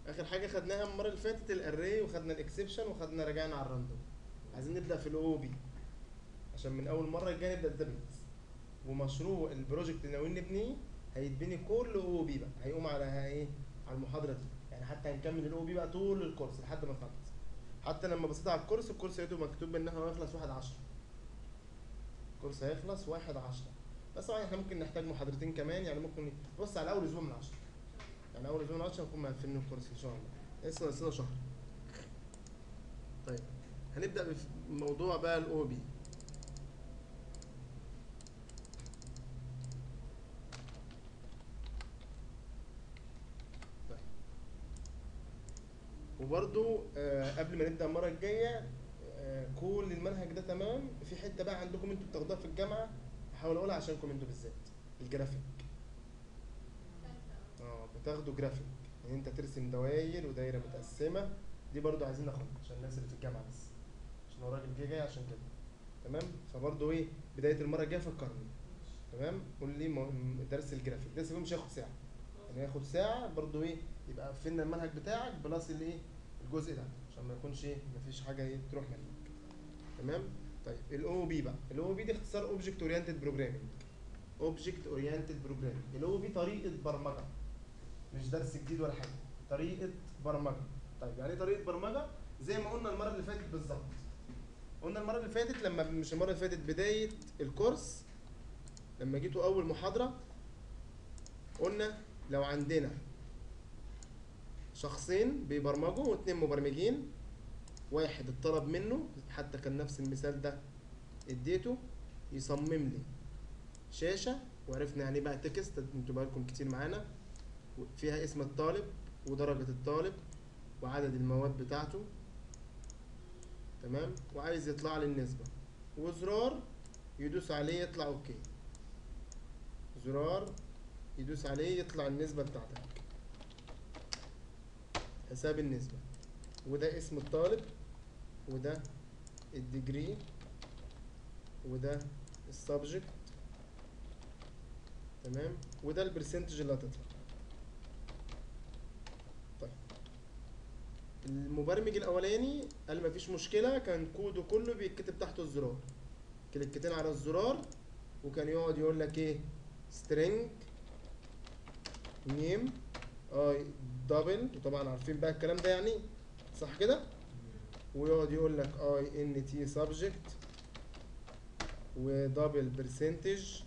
اخر حاجه خدناها المره اللي فاتت الاري وخدنا الاكسبشن وخدنا رجعنا على الراندوم عايزين نبدا في الاو بي عشان من اول مره الجايه نبدا داتابيز ومشروع البروجكت اللي ناويين نبنيه هيتبني كل او بي بقى هيقوم على ايه على المحاضره دي يعني حتى هنكمل الاو بي بقى طول الكورس لحد ما نخلص حتى لما بصيت على الكورس الكورس لقيته مكتوب ان هو هيخلص واحد عشرة الكورس هيخلص واحد عشرة بس طبعا احنا ممكن نحتاج محاضرتين كمان يعني ممكن بص على اول اسبوع من عشرة يعني اول اسبوع من عشرة نكون مقفلين الكورس ان شاء الله لسه ناقصنا شهر طيب هنبدا بموضوع بقى الاو بي طيب وبرضو آه قبل ما نبدا المره الجايه آه كل المنهج ده تمام في حته بقى عندكم انتوا بتاخدوها في الجامعه هحاول اقولها عشانكم انتوا بالذات الجرافيك اه بتاخدوا جرافيك ان انت ترسم دواير ودايره متقسمه دي برضو عايزين ناخدها عشان الناس اللي في الجامعه بس عشان هو الراجل جه جاي عشان كده تمام فبرضو ايه بدايه المره الجايه فكرني تمام قول لي مو- درس الجرافيك درس الفيلم مش هياخد ساعه يعني هياخد ساعه برضو ايه يبقى قفلنا المنهج بتاعك بلس الايه الجزء ده عشان ما يكونش ايه مفيش حاجه ايه تروح منك تمام طيب الاو بي بقى الاو بي دي اختصار اوبجكت اورينتد بروجرامنج اوبجكت اورينتد بروجرامنج الاو بي طريقه برمجه مش درس جديد ولا حاجه طريقه برمجه طيب يعني ايه طريقه برمجه زي ما قلنا المره اللي فاتت بالظبط قلنا المره اللي فاتت لما مش المره اللي فاتت بدايه الكورس لما جيتوا اول محاضره قلنا لو عندنا شخصين بيبرمجوا واتنين مبرمجين واحد اتطلب منه حتى كان نفس المثال ده اديته يصمم لي شاشه وعرفنا يعني ايه بقى تكست انتوا بقالكم كتير معانا فيها اسم الطالب ودرجة الطالب وعدد المواد بتاعته تمام وعايز يطلع لي النسبة وزرار يدوس عليه يطلع اوكي زرار يدوس عليه يطلع النسبة بتاعتك حساب النسبة وده اسم الطالب وده الديجري وده السبجكت تمام وده البرسنتج اللي هتطلع طيب المبرمج الاولاني قال مفيش مشكله كان كوده كله بيتكتب تحته الزرار كليكتين على الزرار وكان يقعد يقول لك ايه string name اي دبل وطبعا عارفين بقى الكلام ده يعني صح كده ويقعد يقول لك اي ان تي سبجكت ودبل برسنتج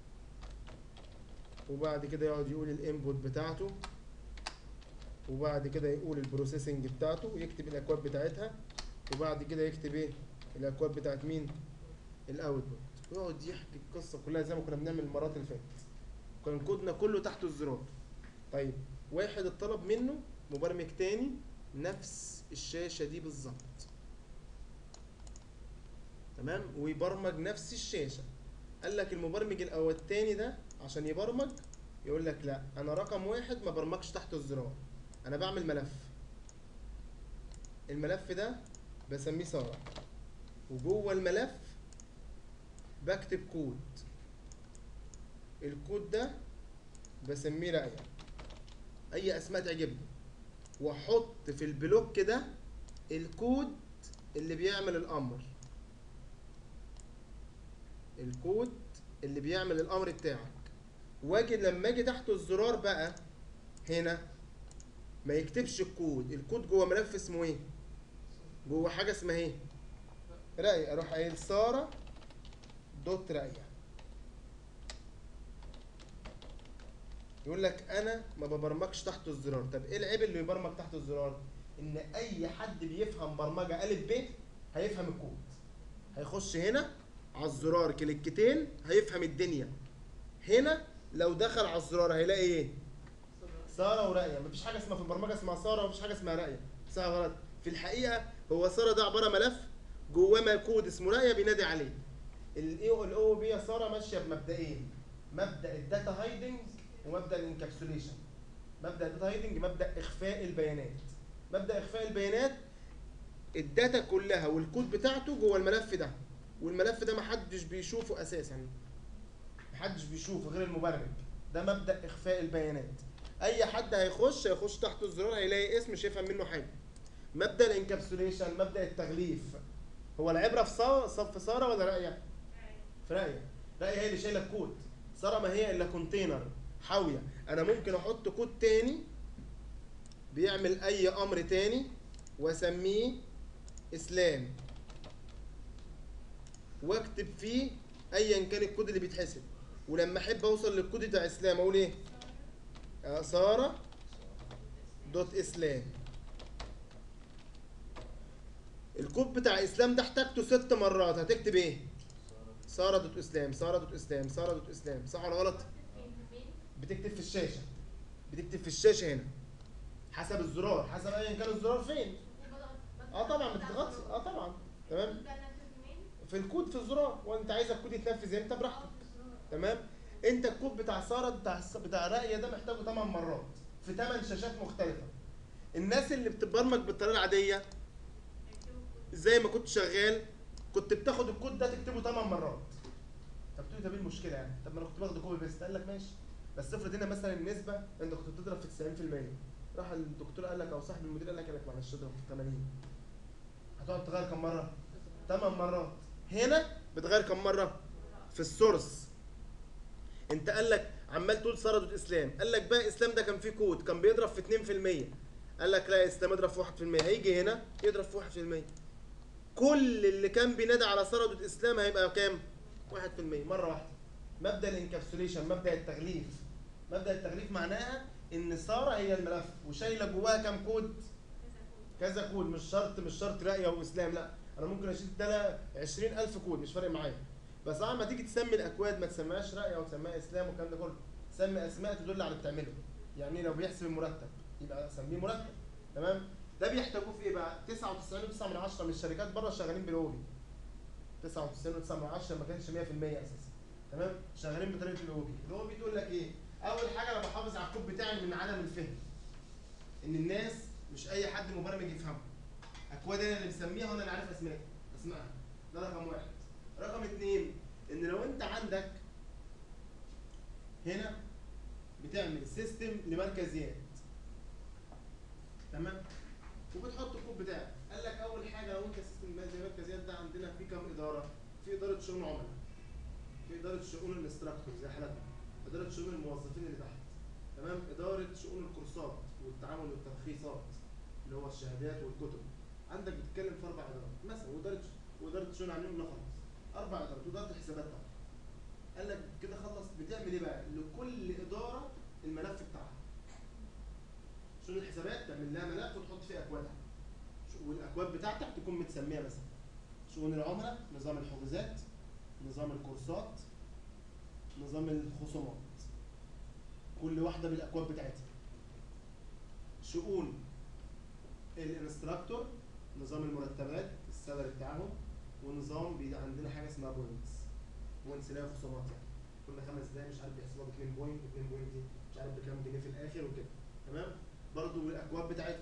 وبعد كده يقعد يقول الانبوت بتاعته وبعد كده يقول البروسيسنج بتاعته ويكتب الاكواد بتاعتها وبعد كده يكتب ايه الاكواد بتاعت مين الاوتبوت ويقعد يحكي القصه كلها زي ما كنا بنعمل المرات اللي فاتت كان كودنا كله تحت الزرار طيب واحد اتطلب منه مبرمج تاني نفس الشاشه دي بالظبط تمام ويبرمج نفس الشاشه قال لك المبرمج الاول التاني ده عشان يبرمج يقول لك لا انا رقم واحد ما برمجش تحت الزرار انا بعمل ملف الملف ده بسميه سارة وجوه الملف بكتب كود الكود ده بسميه رأية اي اسماء تعجبني واحط في البلوك ده الكود اللي بيعمل الامر الكود اللي بيعمل الامر بتاعك واجي لما اجي تحت الزرار بقى هنا ما يكتبش الكود الكود جوه ملف اسمه ايه جوه حاجه اسمها ايه رأي اروح قايل ساره دوت رأي يقول لك انا ما ببرمجش تحت الزرار طب ايه العيب اللي يبرمج تحت الزرار ان اي حد بيفهم برمجه الف ب هيفهم الكود هيخش هنا على الزرار كليكتين هيفهم الدنيا هنا لو دخل على الزرار هيلاقي ايه ساره ورأيه مفيش حاجه اسمها في البرمجه اسمها ساره ومفيش حاجه اسمها رأيه صح غلط في الحقيقه هو ساره ده عباره ملف جواه ما كود اسمه رأيه بينادي عليه الاي او الاو بي يا ساره ماشيه بمبدئين مبدا الداتا هايدنج ومبدا الانكابسوليشن مبدا الداتا هايدنج مبدا اخفاء البيانات مبدا اخفاء البيانات الداتا كلها والكود بتاعته جوه الملف ده والملف ده محدش بيشوفه اساسا محدش بيشوفه غير المبرمج ده مبدا اخفاء البيانات اي حد هيخش هيخش تحت الزرار هيلاقي اسم مش هيفهم منه حاجه مبدا الانكابسوليشن مبدا التغليف هو العبره في صا- صف ساره ولا رايه في رايه رايه هي اللي شايله الكود ساره ما هي الا كونتينر حاويه انا ممكن احط كود تاني بيعمل اي امر تاني واسميه اسلام واكتب فيه ايا كان الكود اللي بيتحسب ولما احب اوصل للكود بتاع اسلام اقول ايه آه، ساره دوت اسلام الكود بتاع اسلام ده احتاجته ست مرات هتكتب ايه ساره دوت اسلام ساره دوت اسلام ساره دوت اسلام صح ولا غلط بتكتب في الشاشه بتكتب في الشاشه هنا حسب الزرار حسب ايا كان الزرار فين اه طبعا بتضغطي اه طبعا تمام في الكود في الزرار وانت عايز الكود يتنفذ امتى براحتك تمام انت الكود بتاع ساره بتاع بتاع رايه ده محتاجه 8 مرات في 8 شاشات مختلفه الناس اللي بتبرمج بالطريقه العاديه زي ما كنت شغال كنت بتاخد الكود ده تكتبه 8 مرات طب تقول لي طب ايه المشكله يعني طب ما انا كنت باخده كوبي بيست قال لك ماشي بس افرض هنا مثلا النسبه انت كنت بتضرب في 90% راح الدكتور قال لك او صاحب المدير قال لك قال لك معلش اضرب في 80 هتقعد تغير كم مره 8 مرات هنا بتغير كم مره في السورس انت قال لك عمال تقول ساره دوت اسلام قال لك بقى اسلام ده كان فيه كود كان بيضرب في 2% قال لك لا اسلام اضرب في 1% هيجي هنا يضرب في 1% كل اللي كان بينادي على ساره دوت اسلام هيبقى كام 1% مره واحده مبدا الانكابسوليشن مبدا التغليف مبدا التغليف معناها ان ساره هي الملف وشايله جواها كام كود كذا كود مش شرط مش شرط رأي او اسلام لا انا ممكن اشيل ده 20000 كود مش فارق معايا بس طبعا ما تيجي تسمي الاكواد ما تسميهاش رأي او تسميها اسلام والكلام ده كله سمي اسماء تدل على اللي بتعمله يعني لو بيحسب المرتب يبقى سميه مرتب تمام ده بيحتاجوه في ايه بقى 99.9 من 10 من الشركات بره شغالين بالاوبي 99.9 من 10 ما كانش 100% اساسا تمام شغالين بطريقه الاوبي الاوبي تقول لك ايه اول حاجه انا بحافظ على الكود بتاعي من عدم الفهم ان الناس مش اي حد مبرمج يفهمه اكواد انا اللي مسميها وانا اللي عارف اسمائها اسمائها ده رقم واحد رقم اتنين ان لو انت عندك هنا بتعمل سيستم لمركزيات تمام وبتحط الكود بتاعك قال لك اول حاجه لو انت سيستم زي مركزيات ده عندنا في كام اداره في اداره شؤون عملاء في اداره شؤون الاستراكتور زي حالتنا اداره شؤون الموظفين اللي تحت تمام اداره شؤون الكورسات والتعامل والترخيصات اللي هو الشهادات والكتب عندك بتتكلم في اربع ادارات مثلا واداره واداره شؤون عاملين لا خلاص اربع ادارات واداره الحسابات طبعا قال لك كده خلص بتعمل ايه بقى لكل اداره الملف بتاعها شؤون الحسابات تعمل لها ملف وتحط فيه اكوادها والاكواد بتاعتك تكون متسميه مثلا شؤون العملاء نظام الحجوزات نظام الكورسات نظام الخصومات كل واحده بالاكواد بتاعتها شؤون الانستراكتور نظام المرتبات السالري بتاعهم ونظام بي عندنا حاجه اسمها بوينتس بوينتس اللي هي خصومات يعني كل خمس دقايق مش عارف بيحسبوها ب 2 بوينت 2 بوينت دي مش عارف بكام جنيه في الاخر وكده تمام برضو الاكواد بتاعتهم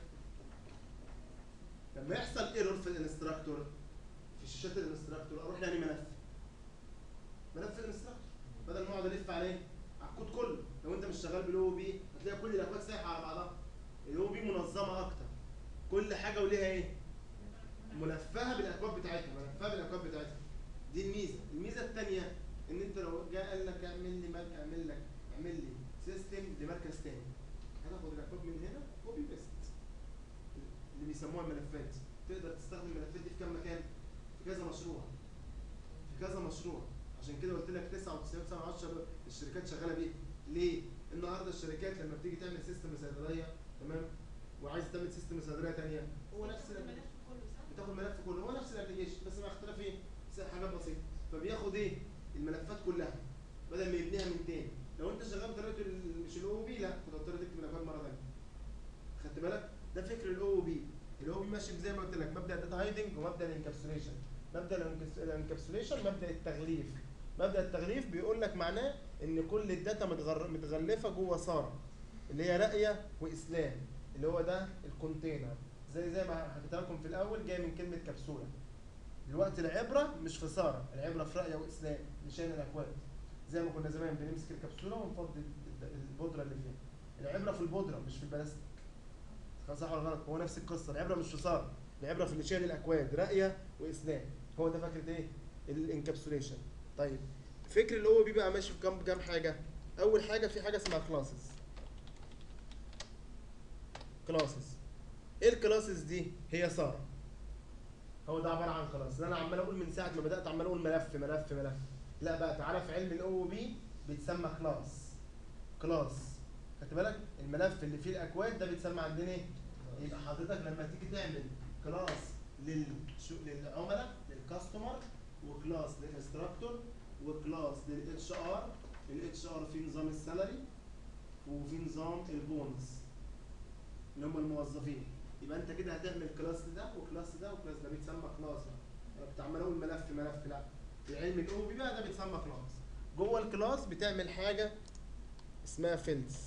لما يحصل ايرور في الانستراكتور في شاشات الانستراكتور اروح يعني ملف ملف الانستراكتور بدل ما اقعد الف عليه على الكود كله لو انت مش شغال بالاو بي هتلاقي كل الاكواد سايحه على بعضها الاو بي منظمه اكتر كل حاجه وليها ايه ملفها بالاكواد بتاعتها ملفها بالاكواد بتاعتها دي الميزه الميزه الثانيه ان انت لو جاء قال لك اعمل لي ملك اعمل لك اعمل لي سيستم لمركز تاني هتاخد الاكواد من هنا كوبي بيست اللي بيسموها الملفات تقدر تستخدم الملفات دي في كام مكان في كذا مشروع في كذا مشروع عشان كده قلت لك 99 10 الشركات شغاله بيه ليه النهارده الشركات لما بتيجي تعمل سيستم لصيدليه تمام وعايز تعمل سيستم لصيدليه ثانيه هو نفس ال- بتاخد الملف كله هو نفس الابلكيشن بس مع اختلاف ايه بس حاجات بسيطه فبياخد ايه الملفات كلها بدل ما يبنيها من تاني لو انت شغال بطريقه ال- مش الاو بي لا كنت هتضطر تكتب الاكواد مره ثانيه خدت بالك ده فكر الاو بي الاو بي ماشي زي ما قلت لك مبدا الداتا هايدنج ومبدا الانكابسوليشن مبدا الانكس- الانكابسوليشن مبدا التغليف مبدا التغليف بيقول لك معناه ان كل الداتا متغر... متغلفه جوه ساره اللي هي راقيه واسلام اللي هو ده الكونتينر زي زي ما حكيت لكم في الاول جاي من كلمه كبسوله دلوقتي العبره مش في ساره العبره في راقيه واسلام اللي شايل الاكواد زي ما كنا زمان بنمسك الكبسوله ونفضي الد- البودره اللي فيها العبره في البودره مش في البلاستيك صح ولا غلط هو نفس القصه العبره مش في صار العبره في اللي شايل الاكواد راقيه واسنان هو ده فكره ايه الانكابسوليشن طيب فكر الاو بي بقى ماشي في كام كام حاجه اول حاجه في حاجه اسمها كلاسز كلاسز ايه الكلاسز دي هي ساره هو ده عباره عن كلاس انا عمال اقول من ساعه ما بدات عمال اقول ملف ملف ملف لا بقى تعالى في علم الاو بي بيتسمى كلاس كلاس خدت بالك الملف اللي فيه الاكواد ده بيتسمى عندنا ايه يبقى حضرتك لما تيجي تعمل كلاس للشو... للعملاء للكاستمر وكلاس للانستراكتور وكلاس للاتش ار الاتش ار فيه نظام السالري وفي نظام البونس اللي هم الموظفين يبقى انت كده هتعمل كلاس ده وكلاس ده وكلاس ده بيتسمى كلاس بقى انا كنت عمال اقول ملف ملف لا في علم الاو بي بقى ده بيتسمى كلاس جوه الكلاس بتعمل حاجه اسمها فيلدز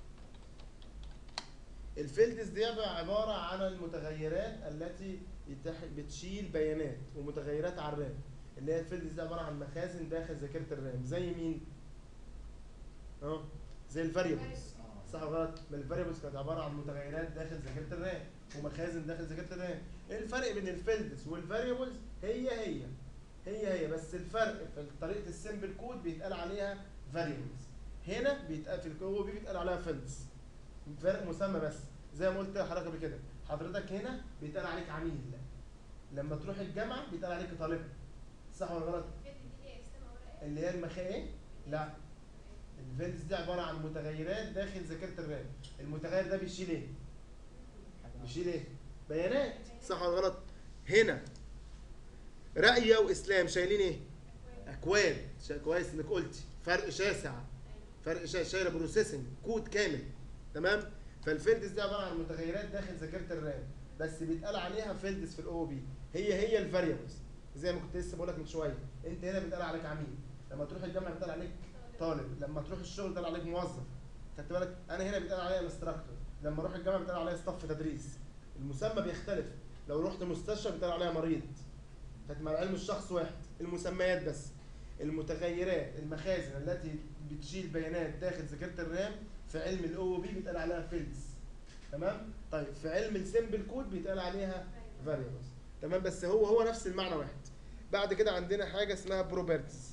الفيلدز دي بقى عباره عن المتغيرات التي يتح... بتشيل بيانات ومتغيرات على الرام اللي هي الفيلدز دي عباره عن مخازن داخل ذاكره الرام زي مين؟ اه زي الفاريبلز صح ولا غلط؟ ما الفاريبلز كانت عباره عن متغيرات داخل ذاكره الرام ومخازن داخل ذاكره الرام ايه الفرق بين الفيلدز والفاريبلز هي هي هي هي بس الفرق في طريقه السمبل كود بيتقال عليها فاريبلز هنا بيتقال في الكو بي بيتقال عليها فيلدز فرق مسمى بس زي ما قلت لحضرتك قبل كده حضرتك هنا بيتقال عليك عميل لما تروح الجامعه بيتقال عليك طالب صح ولا غلط اللي هي المخا ايه لا الفيلدز دي عباره عن متغيرات داخل ذاكره الرام المتغير ده بيشيل ايه بيشيل ايه بيانات صح ولا غلط هنا رأية وإسلام شايلين إيه؟ أكواد شا- كويس إنك قلتي فرق شاسع فرق شاسع شايلة بروسيسنج كود كامل تمام؟ فالفيلدز دي عبارة عن متغيرات داخل ذاكرة الرام بس بيتقال عليها فيلدز في الأو بي هي هي الفاريبلز زي ما كنت لسه بقول لك من شوية أنت هنا بيتقال عليك عميل لما تروح الجامعة بيتقال عليك طالب لما تروح الشغل بيتقال عليك موظف خدت بالك أنا هنا بيتقال عليا انستراكتور لما اروح الجامعة بيتقال عليا صف تدريس المسمى بيختلف لو رحت مستشفى بيتقال عليها مريض كانت مع علم الشخص واحد المسميات بس المتغيرات المخازن التي بتشيل بيانات داخل ذاكره الرام في علم الاو بي بيتقال عليها فيلدز تمام طيب في علم السمبل كود بيتقال عليها فاريبلز تمام بس هو هو نفس المعنى واحد بعد كده عندنا حاجه اسمها بروبرتيز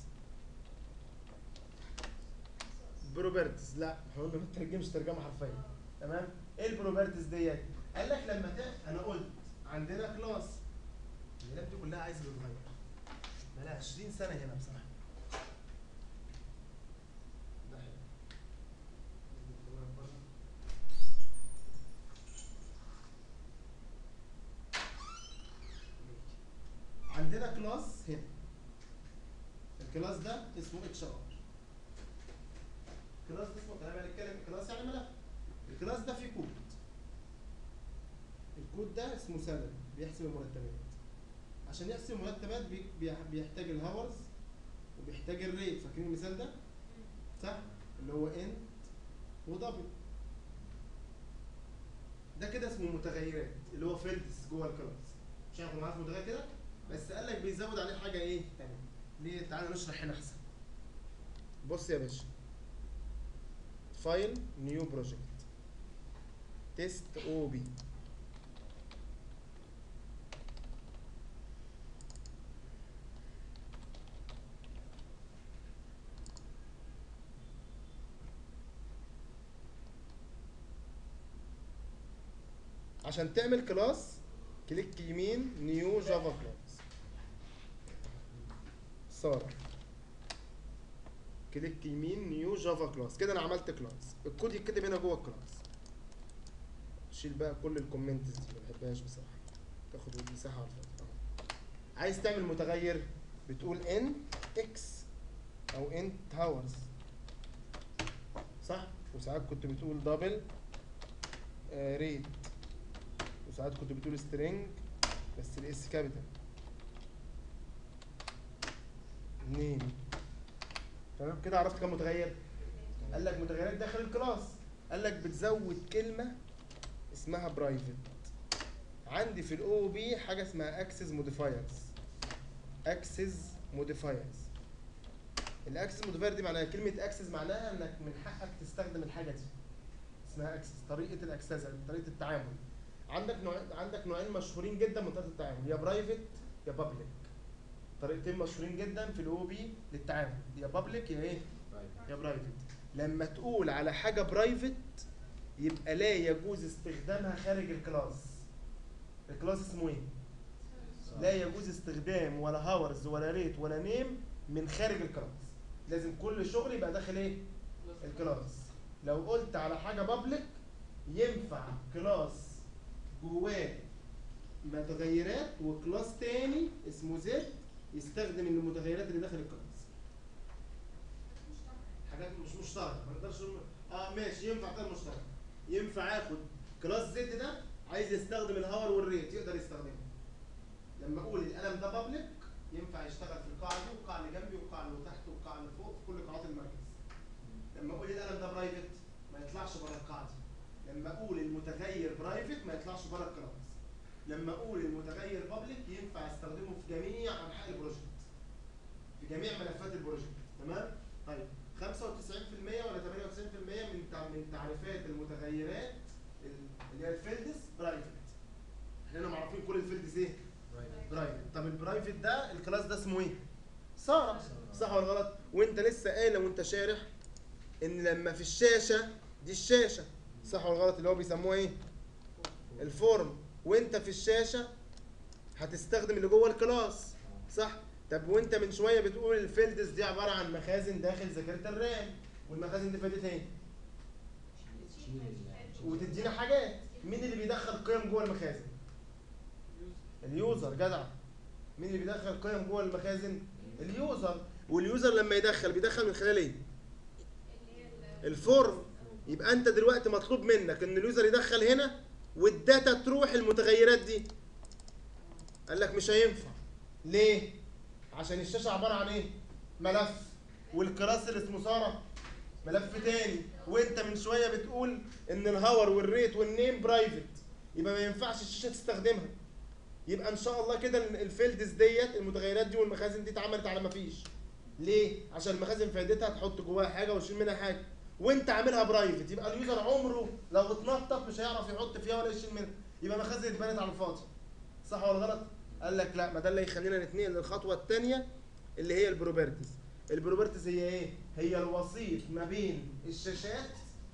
بروبرتيز لا احنا قلنا ما تترجمش ترجمه حرفيه تمام ايه البروبرتيز ديت قال لك لما ت... انا قلت عندنا كلاس اللاب دي كلها عايزه تتغير بقالها 20 سنه هنا بصراحه ده حلو. عندنا كلاس هنا الكلاس ده اسمه اتش ار الكلاس ده اسمه طالما هنتكلم كلاس يعني ملف الكلاس ده فيه كود الكود ده اسمه سالري بيحسب المرتبات عشان يحسب المرتبات بي- بي- بيحتاج الهاورز وبيحتاج الريت فاكرين المثال ده صح اللي هو انت ودبل ده كده اسمه متغيرات اللي هو فيلدز جوه الكلاس مش هناخد معاه متغير كده بس قال لك بيزود عليه حاجه ايه تانية ليه تعالى نشرح هنا احسن بص يا باشا فايل نيو بروجكت تيست او بي عشان تعمل كلاس كليك يمين نيو جافا كلاس سارة كليك يمين نيو جافا كلاس كده انا عملت كلاس الكود يتكتب هنا جوه الكلاس شيل بقى كل الكومنتس دي ما بحبهاش بصراحه تاخد مساحه على الفاضي أهو. عايز تعمل متغير بتقول ان اكس او انت هاورز صح وساعات كنت بتقول دبل ريت وساعات كنت بتقول سترينج بس الاس كابيتال نيم تمام كده عرفت كم متغير قال لك متغيرات داخل الكلاس قال لك بتزود كلمه اسمها برايفت عندي في الاو بي حاجه اسمها اكسس موديفايرز اكسس موديفايرز الاكسس موديفاير دي معناها كلمه اكسس معناها انك من حقك تستخدم الحاجه دي اسمها اكسس طريقه الاكسس طريقه التعامل عندك نوع عندك نوعين مشهورين جدا من طريقه التعامل يا برايفت يا بابليك طريقتين مشهورين جدا في الاو بي للتعامل يا بابليك يا ايه يا برايفت لما تقول على حاجه برايفت يبقى لا يجوز استخدامها خارج الكلاس الكلاس اسمه ايه لا يجوز استخدام ولا هاورز ولا ريت ولا نيم من خارج الكلاس لازم كل شغل يبقى داخل ايه الكلاس لو قلت على حاجه بابليك ينفع كلاس جواه متغيرات وكلاس تاني اسمه زد يستخدم المتغيرات اللي داخل الكلاس حاجات مش مشتركه ما نقدرش نقول اه ماشي ينفع ده مشترك ينفع اخد كلاس زد ده عايز يستخدم الهاور والريت يقدر يستخدمه لما اقول القلم ده بابليك ينفع يشتغل في القاعه دي والقاعه اللي جنبي والقاعه اللي تحت والقاعه اللي فوق في كل قاعات المركز لما اقول القلم ده برايفت ما يطلعش بره القاعده دي لما اقول المتغير برايفت ما يطلعش بره الكلاس لما اقول المتغير بابليك ينفع استخدمه في جميع انحاء البروجكت في جميع ملفات البروجكت تمام طيب 95% ولا 98% من تع- من تعريفات المتغيرات ال- اللي هي الفيلدز برايفت احنا هنا معروفين كل الفيلدز ايه برايفت طب البرايفت ده الكلاس ده اسمه ايه ساره صح ولا غلط وانت لسه قايله وانت شارح ان لما في الشاشه دي الشاشه صح ولا غلط اللي هو بيسموها ايه الفورم وانت في الشاشه هتستخدم اللي جوه الكلاس صح طب وانت من شويه بتقول الفيلدز دي عباره عن مخازن داخل ذاكره الرام والمخازن دي فادتها ايه وتدينا حاجات مين اللي بيدخل قيم جوه المخازن اليوزر جدع مين اللي بيدخل قيم جوه المخازن اليوزر واليوزر لما يدخل بيدخل من خلال ايه الفورم يبقى انت دلوقتي مطلوب منك ان اليوزر يدخل هنا والداتا تروح المتغيرات دي قال لك مش هينفع ليه عشان الشاشه عباره عن ايه ملف والكلاس اللي اسمه ساره ملف تاني وانت من شويه بتقول ان الهاور والريت والنيم برايفت يبقى ما ينفعش الشاشه تستخدمها يبقى ان شاء الله كده الفيلدز ديت المتغيرات دي والمخازن دي اتعملت على ما فيش ليه عشان المخازن فائدتها تحط جواها حاجه وتشيل منها حاجه وانت عاملها برايفت يبقى اليوزر عمره لو اتنطط مش هيعرف يحط فيها ولا يشيل منها يبقى مخازن اتبنت على الفاضي صح ولا غلط قال لك لا ما ده اللي يخلينا نتنقل للخطوه الثانيه اللي هي البروبرتيز البروبرتيز هي ايه هي الوسيط ما بين الشاشات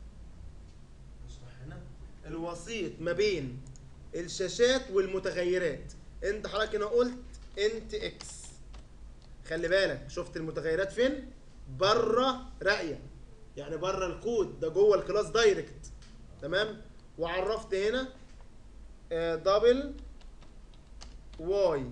اشرح هنا الوسيط ما بين الشاشات والمتغيرات انت حضرتك هنا قلت انت اكس خلي بالك شفت المتغيرات فين بره راقيه يعني بره الكود ده جوه الكلاس دايركت تمام وعرفت هنا دبل واي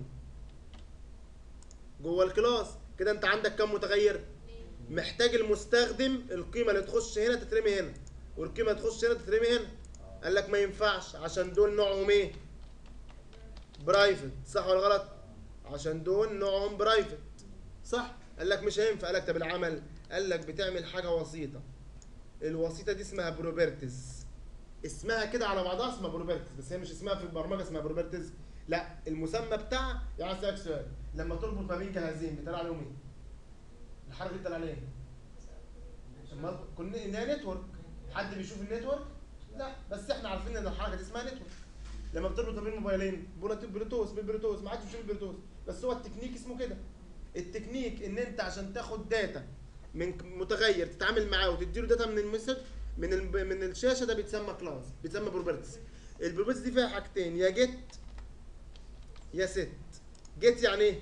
جوه الكلاس كده انت عندك كم متغير محتاج المستخدم القيمه اللي تخش هنا تترمي هنا والقيمه اللي تخش هنا تترمي هنا قال لك ما ينفعش عشان دول نوعهم ايه برايفت صح ولا غلط عشان دول نوعهم برايفت صح قال لك مش هينفع قال لك طب العمل قال لك بتعمل حاجه وسيطه الوسيطه دي اسمها بروبرتيز اسمها كده على بعضها اسمها بروبرتيز بس هي مش اسمها في البرمجه اسمها بروبرتيز لا المسمى بتاعها يعني اسالك سؤال لما تربط ما بين جهازين بيتقال عليهم ايه الحركه دي بيتقال عليها ايه أمال كنا انها نتورك حد بيشوف النتورك لا بس احنا عارفين ان الحركه دي اسمها نتورك لما بتربط ما بين موبايلين بلوتوث بلوتوث بالبلوتوث ما حدش بيشوف البلوتوث بس هو التكنيك اسمه كده التكنيك ان انت عشان تاخد داتا من متغير تتعامل معاه وتديله داتا من المسج من ال- من الشاشه ده بيتسمى كلاس بيتسمى بروبرتيز البروبرتيز دي فيها حاجتين يا جيت يا ست جيت يعني ايه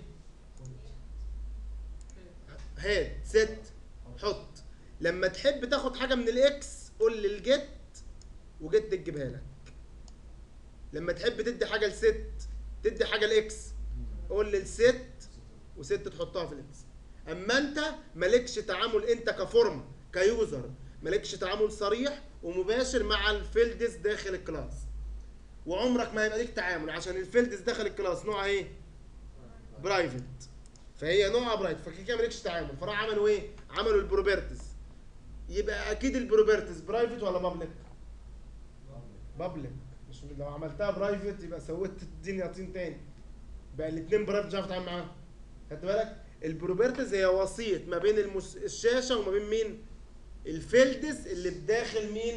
هات ست حط لما تحب تاخد حاجه من الاكس قول للجيت وجيت تجيبها لك لما تحب تدي حاجه لست تدي حاجه لاكس قول للست وست تحطها في الاكس اما انت مالكش تعامل انت كفورم كيوزر مالكش تعامل صريح ومباشر مع الفيلدز داخل الكلاس وعمرك ما هيبقى ليك تعامل عشان الفيلدز داخل الكلاس نوعها ايه برايفت فهي نوعها برايفت فكده مالكش تعامل فراح عملوا ايه عملوا البروبرتيز يبقى اكيد البروبرتيز برايفت ولا بابليك بابليك مش لو عملتها برايفت يبقى سويت الدنيا طين تاني بقى الاثنين برايفت مش عارف اتعامل معاهم خدت بالك البروبرتيز هي وسيط ما بين المس... الشاشه وما بين مين الفيلدز اللي بداخل مين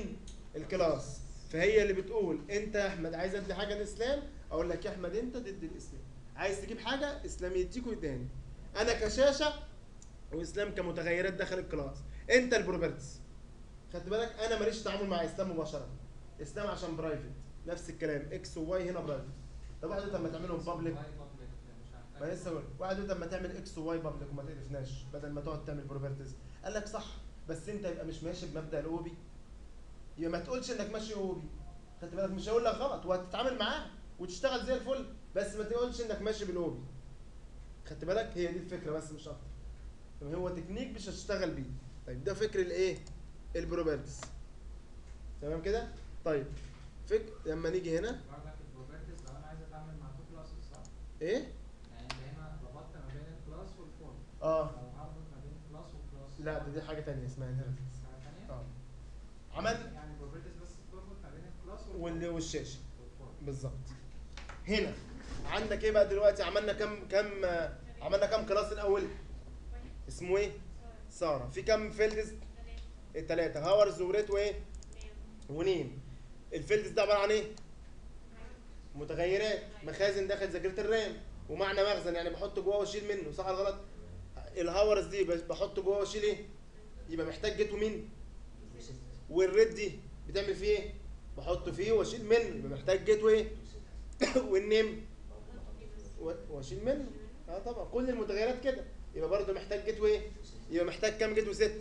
الكلاس فهي اللي بتقول انت يا احمد عايز ادي حاجه لاسلام اقول لك يا احمد انت تدي الاسلام عايز تجيب حاجه اسلام يديك ويداني انا كشاشه واسلام كمتغيرات داخل الكلاس انت البروبرتس خدت بالك انا ماليش تعامل مع اسلام مباشره اسلام عشان برايفت نفس الكلام اكس وواي هنا برايفت طب واحد يقول طب ما تعملهم بابليك ما لسه بقول واحد يقول طب ما تعمل اكس وواي بابليك وما تقرفناش بدل ما تقعد تعمل بروبرتيز قال لك صح بس انت يبقى مش ماشي بمبدا الاوبي يبقى ما تقولش انك ماشي اوبي خدت بالك مش هقول لك غلط وهتتعامل معاه وتشتغل زي الفل بس ما تقولش انك ماشي بالاوبي خدت بالك هي دي الفكره بس مش اكتر طب هو تكنيك مش هتشتغل بيه طيب ده فكر الايه البروبرتيز تمام كده طيب فكر لما نيجي هنا بردك البروبرتيز لو انا عايز اتعامل مع تو كلاسز صح؟ ايه يعني انت هنا ربطت ما بين الكلاس والفورم اه لو هربط ما بين الكلاس والكلاس لا ده دي حاجه تانية اسمها انهيرتنس حاجه ثانيه؟ اه عمل يعني البروبرتيز بس بتربط ما بين الكلاس وال- والفورم والشاشه والفورم. بالظبط هنا عندك ايه بقى دلوقتي عملنا كم كم آه، عملنا كم كلاس الاول اسمه ايه ساره في كم فيلدز ثلاثه هاورز وريت وايه ونيم الفيلدز ده عباره عن ايه متغيرات مخازن داخل ذاكره الرام ومعنى مخزن يعني بحط جواه واشيل منه صح ولا غلط الهاورز دي بس- بحط جواه واشيل ايه يبقى محتاج جيت ومين والريد دي بتعمل فيه ايه بحطه فيه واشيل منه يبقى محتاج جيت وايه والنيم و- واشيل منه اه طبعا كل المتغيرات كده يبقى برضه محتاج جيت وايه يبقى محتاج كام جيت وست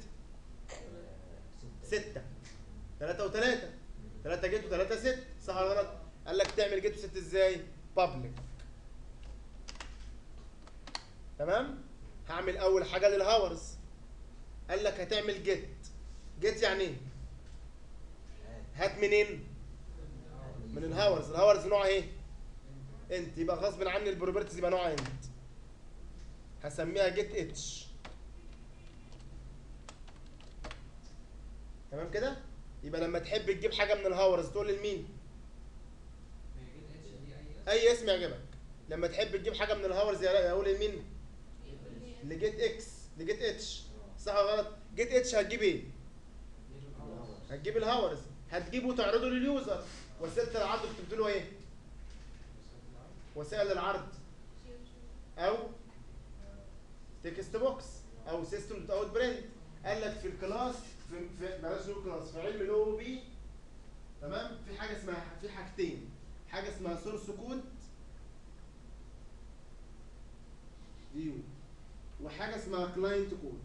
ستة ثلاثة وثلاثة ثلاثة جيت وثلاثة ست صح ولا غلط؟ قال لك تعمل جيت وست ازاي؟ بابليك تمام؟ هعمل أول حاجة للهاورز قال لك هتعمل جيت جيت يعني ايه؟ هات منين؟ من الهاورز الهاورز نوعها ايه؟ انت يبقى غصب عني البروبرتيز يبقى نوعها انت هسميها جيت اتش تمام كده يبقى لما تحب تجيب حاجه من الهاورز تقول لمين هي جيت اتش دي اي اسم؟ اي اسم يعجبك لما تحب تجيب حاجه من الهاورز يا- اقول لمين لجيت اكس لجيت اتش صح ولا غلط جيت اتش هتجيب ايه جيت الهاورز. هتجيب الهاورز هتجيبه وتعرضه لليوزر وسيله العرض بتكتب له ايه وسائل العرض او تكست بوكس او سيستم دوت اوت برنت قال لك في الكلاس في, في بلاش نقول كلاس في علم الاو بي تمام في حاجه اسمها في حاجتين حاجه اسمها سورس كود فيو وحاجه اسمها كلاينت كود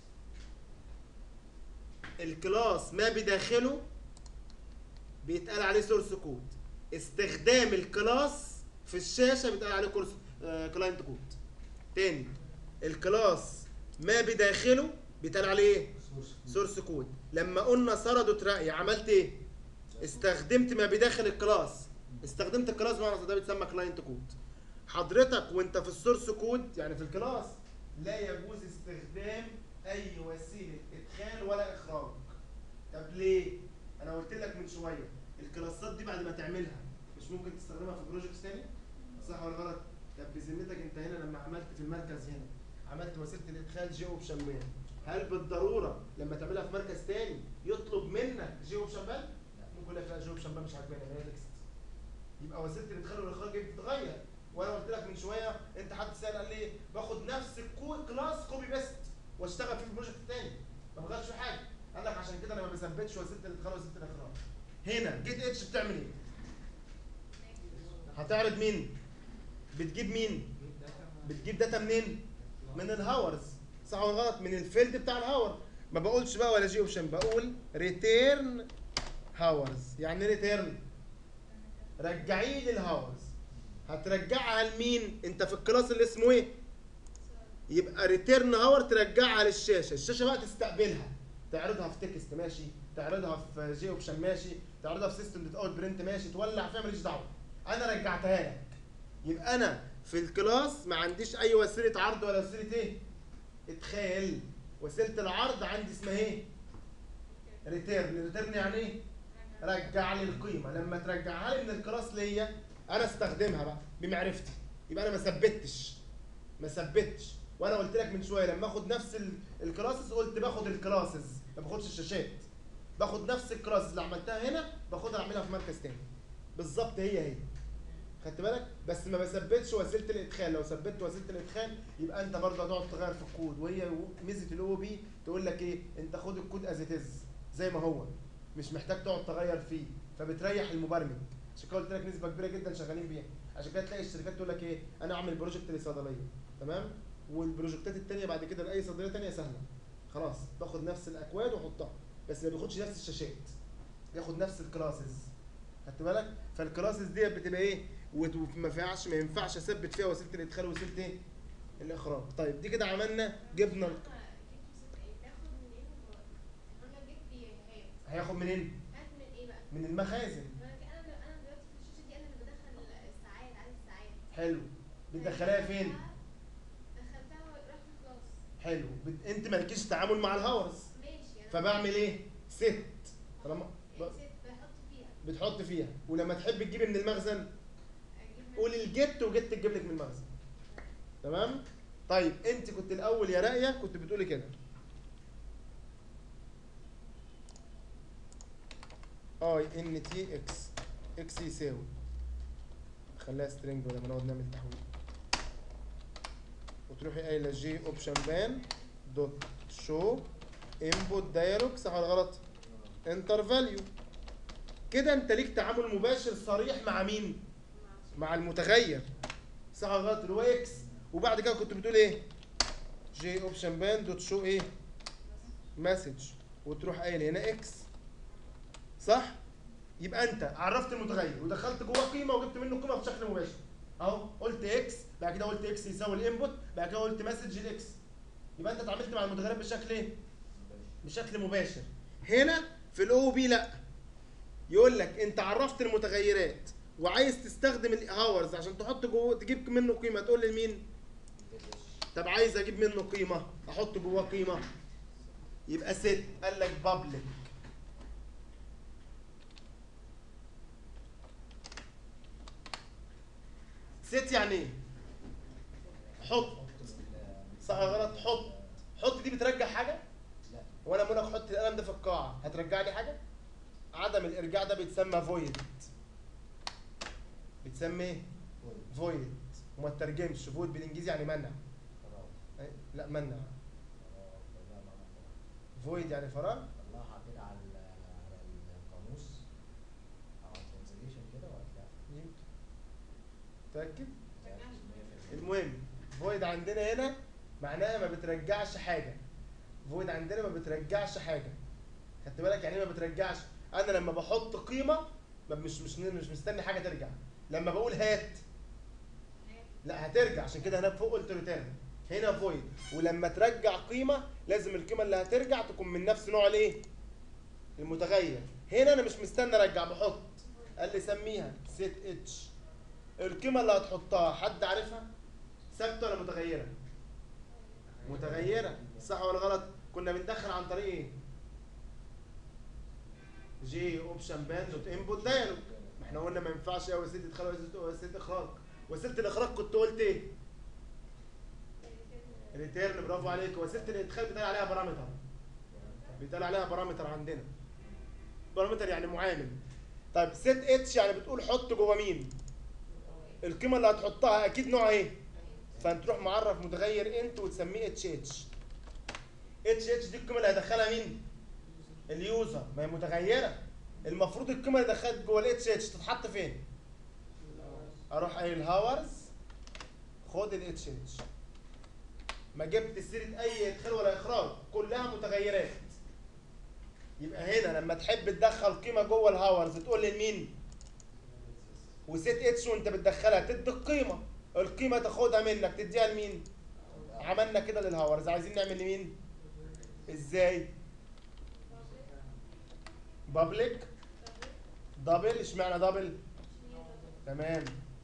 الكلاس ما بداخله بيتقال عليه سورس كود استخدام الكلاس في الشاشه بيتقال عليه كورس كلاينت كود تاني الكلاس ما بداخله بيتقال عليه ايه سورس كود لما قلنا سردت رأي عملت ايه استخدمت ما بداخل الكلاس استخدمت الكلاس بمعنى ده بيتسمى كلاينت كود حضرتك وانت في السورس كود يعني في الكلاس لا يجوز استخدام اي وسيله ادخال ولا اخراج طب ليه انا قلت لك من شويه الكلاسات دي بعد ما تعملها مش ممكن تستخدمها في بروجكتس تاني صح ولا غلط طب بذمتك انت هنا لما عملت في المركز هنا عملت وسيله الادخال جيو بشمال هل بالضروره لما تعملها في مركز تاني يطلب منك جيو بشمال ممكن يقول لك لا جيو بشمال مش عاجباني هي تكست يبقى وسيله الادخال والاخراج دي بتتغير وانا قلت لك من شويه انت حد سال قال لي باخد نفس الكو كلاس كوبي بيست واشتغل فيه في البروجكت التاني ما بغيرش في حاجه قال لك عشان كده انا ما بثبتش وسيله الادخال وسيله الاخراج هنا جيت اتش بتعمل ايه هتعرض مين بتجيب مين جيت داتا من- بتجيب داتا منين من الهاورز صح ولا غلط من الفيلد بتاع الهاور ما بقولش بقى ولا جي اوبشن بقول ريتيرن هاورز يعني ريتيرن رجعيه للهاورز هترجعها لمين انت في الكلاس اللي اسمه ايه يبقى ريتيرن هاور ترجعها للشاشه الشاشه بقى تستقبلها تعرضها في تكست ماشي تعرضها في جي اوبشن ماشي تعرضها في سيستم دوت اوت برنت ماشي تولع فيها ماليش دعوه انا رجعتها لك يبقى انا في الكلاس ما عنديش اي وسيله عرض ولا وسيله ايه ادخال وسيله العرض عندي اسمها ايه ريتيرن ريتيرن يعني ايه رجع لي القيمه لما ترجعها لي من الكلاس ليا انا استخدمها بقى بمعرفتي يبقى انا ما ثبتش ما ثبتش وانا قلت لك من شويه لما اخد نفس ال- الكلاسز قلت باخد الكلاسز ما باخدش الشاشات باخد نفس الكلاس اللي عملتها هنا باخدها اعملها في مركز تاني بالظبط هي هي خدت بالك بس ما بثبتش وسيله الادخال لو ثبتت وسيله الادخال يبقى انت برضه هتقعد تغير في الكود وهي ميزه الاو بي تقول لك ايه انت خد الكود از اتز زي ما هو مش محتاج تقعد تغير فيه فبتريح المبرمج عشان كده قلت لك نسبه كبيره جدا شغالين بيها عشان كده تلاقي الشركات تقول لك ايه انا اعمل بروجكت لصيدليه تمام والبروجكتات التانية بعد كده لاي صيدليه تانية سهله خلاص باخد نفس الاكواد واحطها بس ما بياخدش نفس الشاشات ياخد نفس الكلاسز خدت بالك فالكلاسز ديت بتبقى ايه وت- وما ينفعش ما ينفعش اثبت فيها وسيله الادخال وسيله ايه الاخراج طيب دي كده عملنا جبنا ال- هياخد منين من المخازن حلو بتدخلها فين حلو بت... انت مالكيش تعامل مع الهاورز فبعمل ايه ست طالما ب- بتحط فيها ولما تحب تجيبي من المخزن قولي الجت وجت تجيب لك من المخزن تمام طيب انت كنت الاول يا راقيه كنت بتقولي كده اي ان تي اكس اكس يساوي خليها سترينج بدل ما نقعد نعمل تحويل وتروحي قايله جي اوبشن بان دوت شو انبوت دايلوج صح ولا غلط انتر فاليو كده انت ليك تعامل مباشر صريح مع مين مع المتغير صح ولا غلط اللي هو اكس وبعد كده كنت بتقول ايه جي اوبشن بان دوت شو ايه مسج وتروح قايل هنا اكس صح يبقى انت عرفت المتغير ودخلت جواه قيمه وجبت منه قيمه بشكل مباشر اهو قلت اكس بعد كده قلت اكس يساوي الانبوت بعد كده قلت مسج الاكس يبقى انت اتعاملت مع المتغيرات بشكل ايه بشكل مباشر هنا في الاو بي لا يقول لك انت عرفت المتغيرات وعايز تستخدم الهاورز عشان تحط جوه تجيب منه قيمه تقول لمين طب عايز اجيب منه قيمه احط جواه قيمه يبقى ست قال لك بابليك ست يعني ايه حط صح ولا غلط حط حط دي بترجع حاجه لا وانا بقول لك حط القلم ده في القاعه هترجع لي حاجه عدم الارجاع ده بيتسمى فويد بيتسمى ايه فويد وما تترجمش فويد بالانجليزي يعني منع أي- لا منع فويد يعني فراغ طلعها كده على ال- على القاموس او على الترانزليشن كده وهتلاقيها يمكن متاكد متأكد 100%. المهم فويد عندنا هنا معناها ما بترجعش حاجه فويد عندنا ما بترجعش حاجه خدت بالك يعني ايه ما بترجعش انا لما بحط قيمه ما مش مش مش مستني حاجه ترجع لما بقول هات لا هترجع عشان كده هناك فوق قلت ريتيرن هنا فويد ولما ترجع قيمه لازم القيمه اللي هترجع تكون من نفس نوع الايه المتغير هنا انا مش مستني ارجع بحط قال لي سميها سيت اتش القيمه اللي هتحطها حد عارفها ثابته ولا متغيره متغيره صح ولا غلط كنا بندخل عن طريق ايه جي اوبشن بان دوت انبوت دايلوج ما احنا قلنا ما ينفعش ايه وسيله ادخال وسيله وسيله اخراج وسيله الاخراج كنت قلت ايه ريتيرن برافو عليك وسيله الادخال بيتقال عليها بارامتر بيتقال عليها بارامتر عندنا بارامتر يعني معامل طيب سيت اتش يعني بتقول حط جوه مين القيمه اللي هتحطها اكيد نوعها ايه فانت تروح معرف متغير انت وتسميه اتش اتش اتش اتش دي القيمه اللي هيدخلها مين اليوزر ما هي متغيره المفروض القيمه اللي دخلت جوه الاتش اتش تتحط فين اروح قايل هاورز خد الاتش اتش ما جبت سيره اي ادخال ولا اخراج كلها متغيرات يبقى هنا لما تحب تدخل قيمه جوه الهاورز تقول لمين وسيت اتش وانت بتدخلها تدي القيمه القيمه تاخدها منك تديها لمين عملنا كده للهاورز عايزين نعمل لمين ازاي بابليك دبل اشمعنى دبل تمام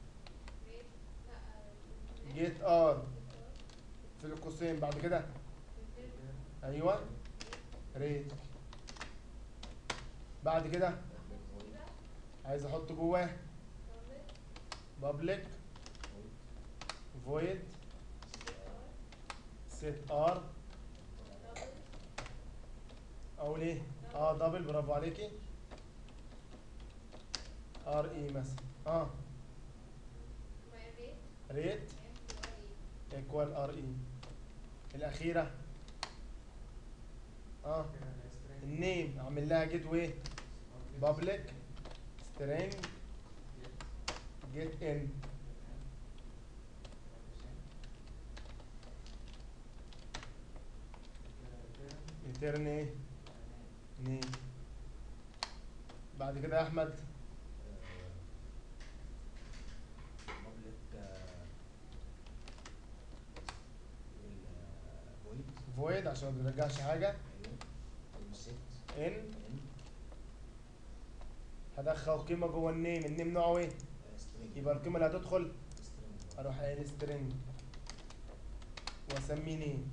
جيت ار في القوسين بعد كده ايوه ريت بعد كده عايز احط جواه بابليك فويد سيت ار اقول ايه اه دبل برافو عليكي ار اي مثلا اه ريت ايكوال ار اي الاخيره اه كده السترينج النيم اعمل لها جيت واي بابليك سترينج جيت ان يترن ايه نيم بعد كده يا احمد بابليك الفويد فويد عشان ما بيرجعش حاجه ايوه والست ان ان هدخل قيمه جوه النيم النيم نوعه ايه سترينج يبقى القيمه اللي هتدخل سترينج اروح قايل سترينج واسميه نيم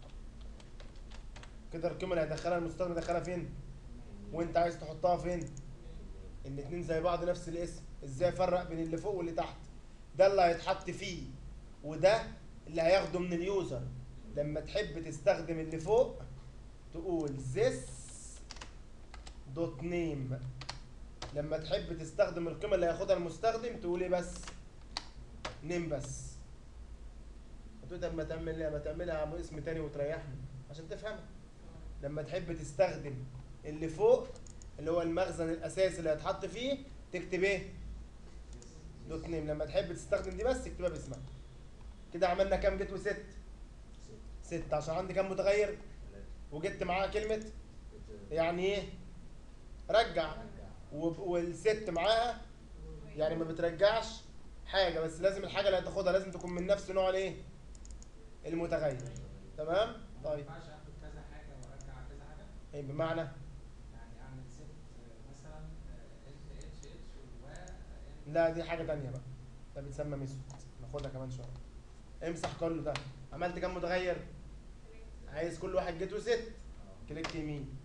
كده القيمه اللي هيدخلها المستخدم يدخلها فين وانت عايز تحطها فين الاتنين زي بعض نفس الاسم ازاي افرق بين اللي فوق واللي تحت ده اللي هيتحط فيه وده اللي هياخده من اليوزر لما تحب تستخدم اللي فوق تقول this دوت نيم لما تحب تستخدم القيمه اللي هياخدها المستخدم تقول ايه بس نيم بس هتقول طب ما تعمل ما تعملها اسم تاني وتريحني عشان تفهمها لما تحب تستخدم اللي فوق اللي هو المخزن الاساسي اللي هيتحط فيه تكتب ايه دوت نيم لما تحب تستخدم دي بس تكتبها باسمها كده عملنا كام جيت وست ست ست عشان عندي كام متغير ثلاثة وجبت معاها كلمه بت- يعني ايه رجع رجع وب- والست معاها يعني ما بترجعش حاجه بس لازم الحاجه اللي هتاخدها لازم تكون من نفس نوع الايه المتغير تمام ما طيب ينفعش اخد كذا حاجه وارجع كذا حاجه ايه بمعنى يعني اعمل ست مثلا ال اتش اتش و لا دي حاجه تانية بقى ده بيتسمى ميثود ناخدها كمان شويه امسح كله ده عملت كام متغير عايز كل واحد جيت وست اه كليك يمين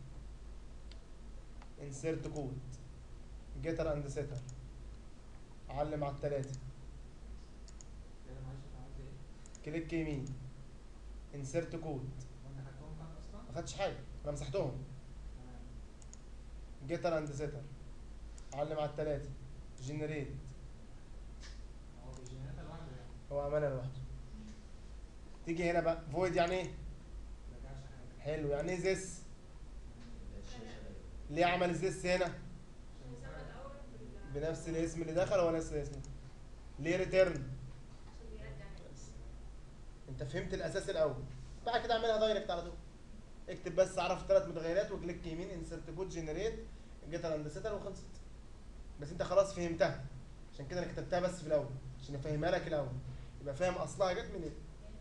انسيرت كود جيتر اند سيتر علم على التلاته كده معلش انت عملت ايه؟ كليك يمين انسيرت كود وانت خدتهم كام اصلا؟ ما خدتش حاجه انا مسحتهم تمام جيتر اند سيتر علم على التلاته جنريت هو بيجنريتها لوحده يعني هو عملها لوحده تيجي هنا بقى فويد يعني ايه ما رجعش حاجه حلو يعني ايه زيس الشاشة غير ليه عمل زيس هنا عشان يفرق. بنفس الاسم اللي دخل ولا نفس الاسم ليه ريتيرن انت فهمت الاساس الاول بعد كده اعملها دايركت على طول اكتب بس اعرف ثلاث متغيرات وكليك يمين انسرت كود جنريت جيتر اند سيتر وخلصت بس انت خلاص فهمتها عشان كده انا كتبتها بس في الاول عشان افهمها لك الاول يبقى فاهم اصلها جت منين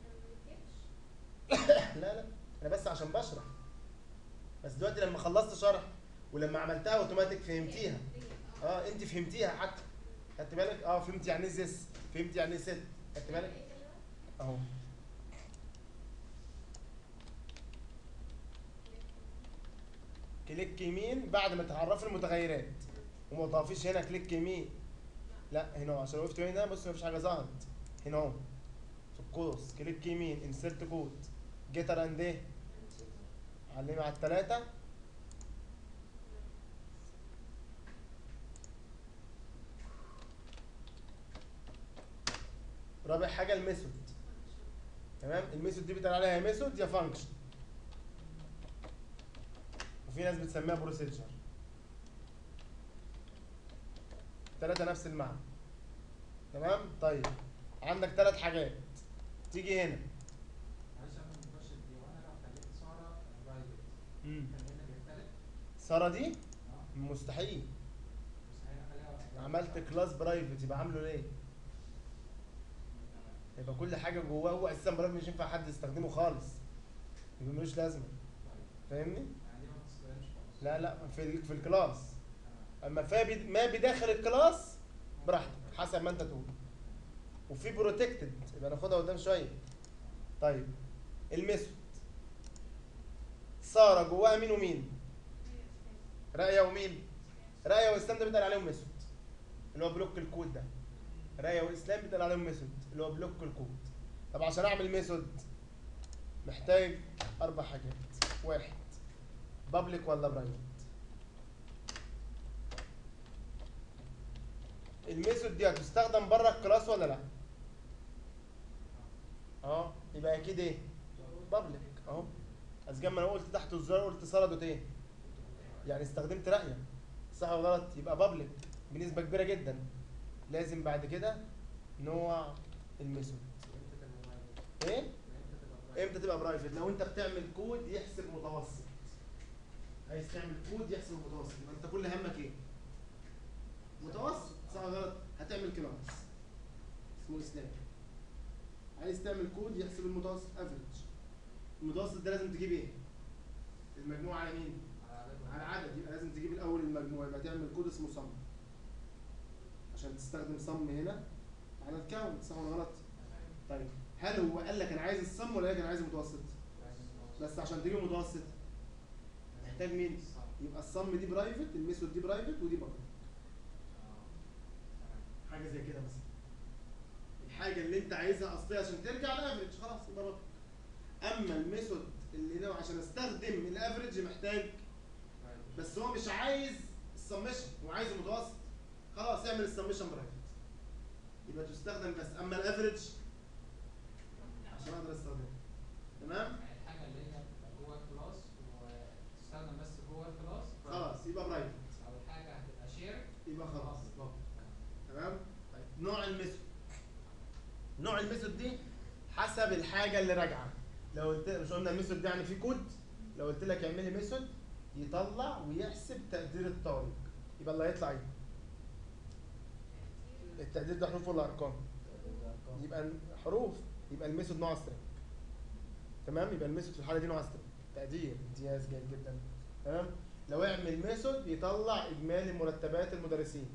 لا لا انا بس عشان بشرح بس دلوقتي لما خلصت شرح ولما عملتها اوتوماتيك فهمتيها اه انت فهمتيها حتى خدت بالك اه فهمت يعني ايه زيس فهمت يعني ايه ست خدت بالك اهو كليك يمين بعد ما تعرف المتغيرات وما تقفيش هنا كليك يمين لا هنا اهو، عشان وقفت هنا بص مفيش حاجه ظهرت هنا اهو في القوس كليك يمين انسرت كود جيتر اند ايه علمي على الثلاثه رابع حاجه الميثود تمام الميثود دي بيتقال عليها يا ميثود يا فانكشن وفي ناس بتسميها بروسيجر ثلاثة نفس المعنى تمام طيب عندك ثلاث حاجات تيجي هنا معلش قبل ما نخش في دي وانا لو خليت ساره برايفت مم. كان هنا بيختلف؟ سارة دي اه مستحيل مستحيل اخليها عملت كلاس برايفت يبقى عامله ليه تمام. يبقى كل حاجة جواه هو اساسا برايفت مش ينفع حد يستخدمه خالص يبقى ملوش لازمة طيب فاهمني يعني دي ما بتستخدمش خالص لا لا في ال- في الكلاس تمام اما فا بي- ما بداخل الكلاس براحتك حسب ما انت تقول وفي بروتكتد يبقى ناخدها قدام شويه طيب الميثود ساره جواها مين ومين رايه ومين رايه واسلام ده بيتقال عليهم ميثود اللي هو بلوك الكود ده رايه واسلام بيتقال عليهم ميثود اللي هو بلوك الكود طب عشان اعمل ميثود محتاج اربع حاجات واحد بابليك ولا برايفت الميثود دي هتستخدم بره الكلاس ولا لا اه يبقى اكيد ايه بابليك اهو بس ما انا قلت تحت الزرار قلت صار دوت ايه يعني استخدمت رأية صح ولا غلط يبقى بابليك بنسبة كبيرة جدا لازم بعد كده نوع الميثود امتى تبقى برايفت؟ ايه امتى تبقى برايفت؟ امتى تبقى برايفت لو انت بتعمل كود يحسب متوسط عايز تعمل كود يحسب متوسط يبقى انت كل همك ايه متوسط صح ولا غلط هتعمل كلاس اسمه اسلام عايز تعمل كود يحسب المتوسط افريج المتوسط ده لازم تجيب ايه المجموع على مين على عدد يبقى لازم تجيب الاول المجموع يبقى تعمل كود اسمه صم عشان تستخدم صم هنا على الكاونت صح ولا غلط طيب هل هو قال لك انا عايز الصم ولا قال لك انا عايز المتوسط بس عشان تجيب متوسط محتاج مين يبقى الصم دي برايفت الميثود دي برايفت ودي بابليك حاجه زي كده مثلا الحاجه اللي انت عايزها اصليه عشان ترجع لافريج خلاص يبقى بابليك اما الميثود اللي لو عشان استخدم الافريج محتاج بس هو مش عايز السمشن هو عايز المتوسط خلاص اعمل السمشن برايفت يبقى تستخدم بس اما الافريج عشان اقدر استخدمه تمام الحاجة اللي هي بتبقى جوه الكلاس وتستخدم بس جوه الكلاس خلاص يبقى برايفت أو الحاجة هتبقى شير يبقى خلاص تمام طيب نوع الميثود نوع الميثود دي حسب الحاجه اللي راجعه لو قلت مش قلنا الميثود دي يعني في كود لو قلت لك اعمل لي ميثود يطلع ويحسب تقدير الطالب يبقى اللي هيطلع ايه التقدير ده حروف ولا ارقام يبقى حروف يبقى الميثود نوع سترينج تمام يبقى الميثود في الحاله دي نوع سترينج تقدير امتياز جيد جدا تمام لو اعمل ميثود يطلع اجمالي مرتبات المدرسين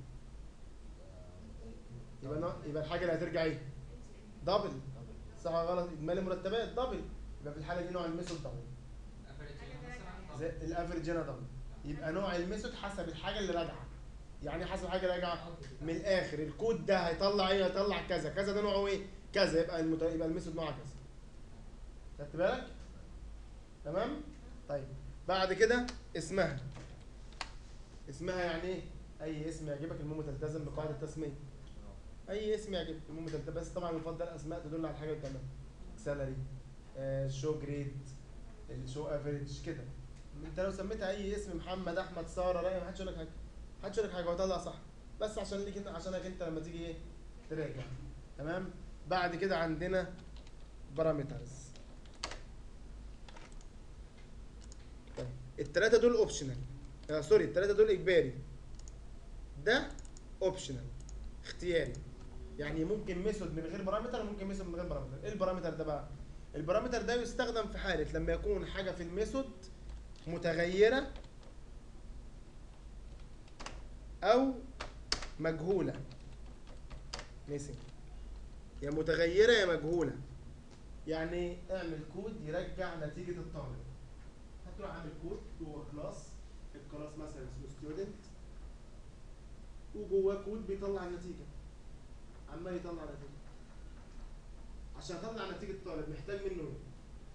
يبقى نوع يبقى الحاجه اللي هترجع ايه دبل صح ولا غلط اجمالي مرتبات دبل يبقى في الحاله دي نوع الميثود دبل افريج مثلا زي الافريج هنا دبل يبقى نوع الميثود حسب الحاجه اللي راجعه يعني إيه حسب الحاجه اللي راجعه من الاخر الكود ده هيطلع ايه هيطلع كذا كذا ده نوعه ايه كذا يبقى المت... يبقى الميثود نوعها كذا خدت بالك تمام طيب بعد كده اسمها اسمها يعني ايه اي اسم يعجبك المهم تلتزم بقاعده التسميه اي اسم يعجبك المهم تلتزم بس طبعا يفضل اسماء تدل على الحاجه اللي بتعملها سالري شو جريد الشو افريج كده انت لو سميتها اي اسم محمد احمد ساره لا ما حدش يقول لك حاجه محدش يقول لك حاجه وهيطلع صح بس عشان ليك انت عشانك انت لما تيجي ايه تراجع تمام بعد كده عندنا بارامترز طيب الثلاثه دول اوبشنال آه سوري الثلاثه دول اجباري ده اوبشنال اختياري يعني ممكن ميثود من غير بارامتر وممكن ميثود من غير بارامتر ايه البارامتر ده بقى البارامتر ده يستخدم في حاله لما يكون حاجه في الميثود متغيره او مجهوله ميسنج يا متغيره يا مجهوله يعني اعمل كود يرجع نتيجه الطالب هتروح عامل كود جوه كلاس الكلاس مثلا اسمه ستودنت وجواه كود بيطلع النتيجه عمال يطلع نتيجه عشان اطلع نتيجه الطالب محتاج منه ايه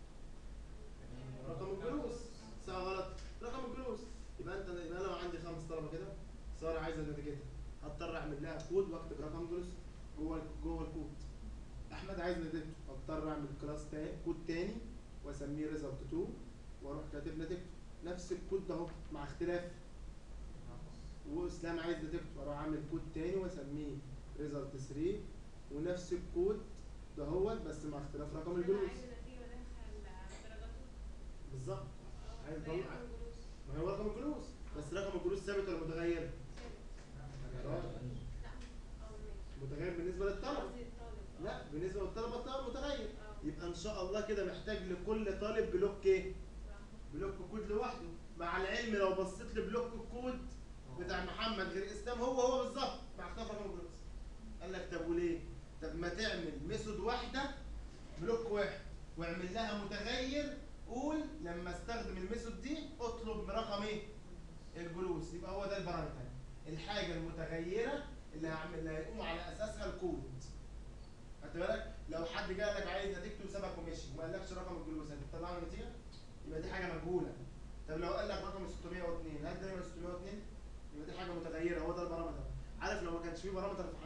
رقم الجلوس صح ولا غلط رقم الجلوس يبقى انت يبقى انا لو عندي خمس طلبه كده ساره عايزه نتيجتها هضطر اعمل لها كود واكتب رقم جلوس جوه جوه الكود احمد عايز نتيجته هضطر اعمل كلاس تاني كود تاني واسميه ريزلت 2 واروح كاتب نتيجته نفس الكود ده اهو مع اختلاف واسلام عايز نتيجته اروح اعمل كود تاني واسميه ريزلت 3 ونفس الكود ده هو بس مع اختلاف رقم الجلوس بالظبط عايز اطلع ما هو رقم الجلوس بس رقم الجلوس ثابت ولا متغير؟ متغير بالنسبه للطلبه لا بالنسبه للطلبه الطلب متغير يبقى ان شاء الله كده محتاج لكل طالب بلوك ايه؟ بلوك كود لوحده مع العلم لو بصيت لبلوك الكود بتاع محمد غير اسلام هو هو بالظبط مع اختلاف رقم الجلوس قال لك طب وليه؟ طب ما تعمل ميثود واحده بلوك واحد واعمل لها متغير قول لما استخدم الميثود دي اطلب رقم ايه؟ الجلوس يبقى هو ده البارامتر الحاجه المتغيره اللي هعمل اللي هيقوم على اساسها الكود خدت بالك لو حد جه لك عايز نتيجته وسابك ومشي وما قالكش رقم الجلوس انت تطلع له نتيجه يبقى دي حاجه مجهوله طب لو قال لك رقم 602 هل دايما 602 يبقى دي حاجه متغيره هو ده البارامتر عارف لو ما كانش فيه بارامتر في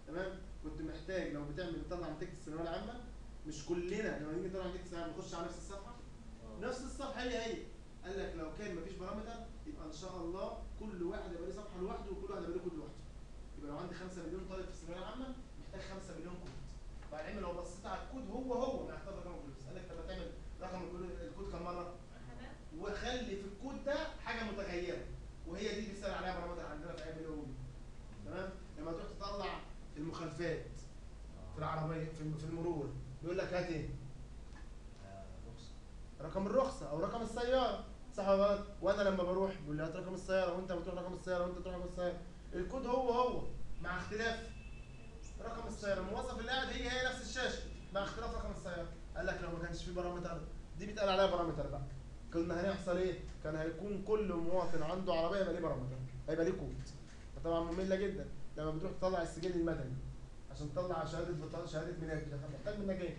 تمام كنت محتاج لو بتعمل بتطلع نتيجه الثانويه العامه مش كلنا لما نيجي نطلع نتيجه الثانويه العامة نخش على نفس الصفحه آه. نفس الصفحه هي هي قال لك لو كان مفيش بارامتر يبقى ان شاء الله كل واحد يبقى ليه صفحه لوحده وكل واحد يبقى ليه كود لوحده يبقى لو عندي 5 مليون طالب في الثانويه العامه محتاج 5 مليون كود بعدين لو بصيت على الكود هو هو مع اختلاف رقم الفلوس قال لك طب ما تعمل رقم الكود الكود كم مره وخلي في الكود ده حاجه متغيره وهي دي بيسال عليها بارامتر عندنا في ايام الاولى تمام لما تروح تطلع المخالفات في العربيه في في المرور بيقول لك هات ايه آه، رخصة رقم الرخصه او رقم السياره صح ولا غلط وانا لما بروح بيقول لي هات رقم السياره وانت بتروح رقم السياره وانت تروح رقم السياره الكود هو هو مع اختلاف رقم السياره الموظف اللي قاعد هي هي نفس الشاشه مع اختلاف رقم السياره قال لك لو ما كانش في بارامتر دي بيتقال عليها بارامتر بقى كنا هنحصل ايه كان هيكون كل مواطن عنده عربيه يبقى ليه بارامتر هيبقى ليه كود طبعا ممله جدا لما بتروح تطلع السجل المدني عشان تطلع شهاده بطاقه شهاده ميلاد محتاج منك ايه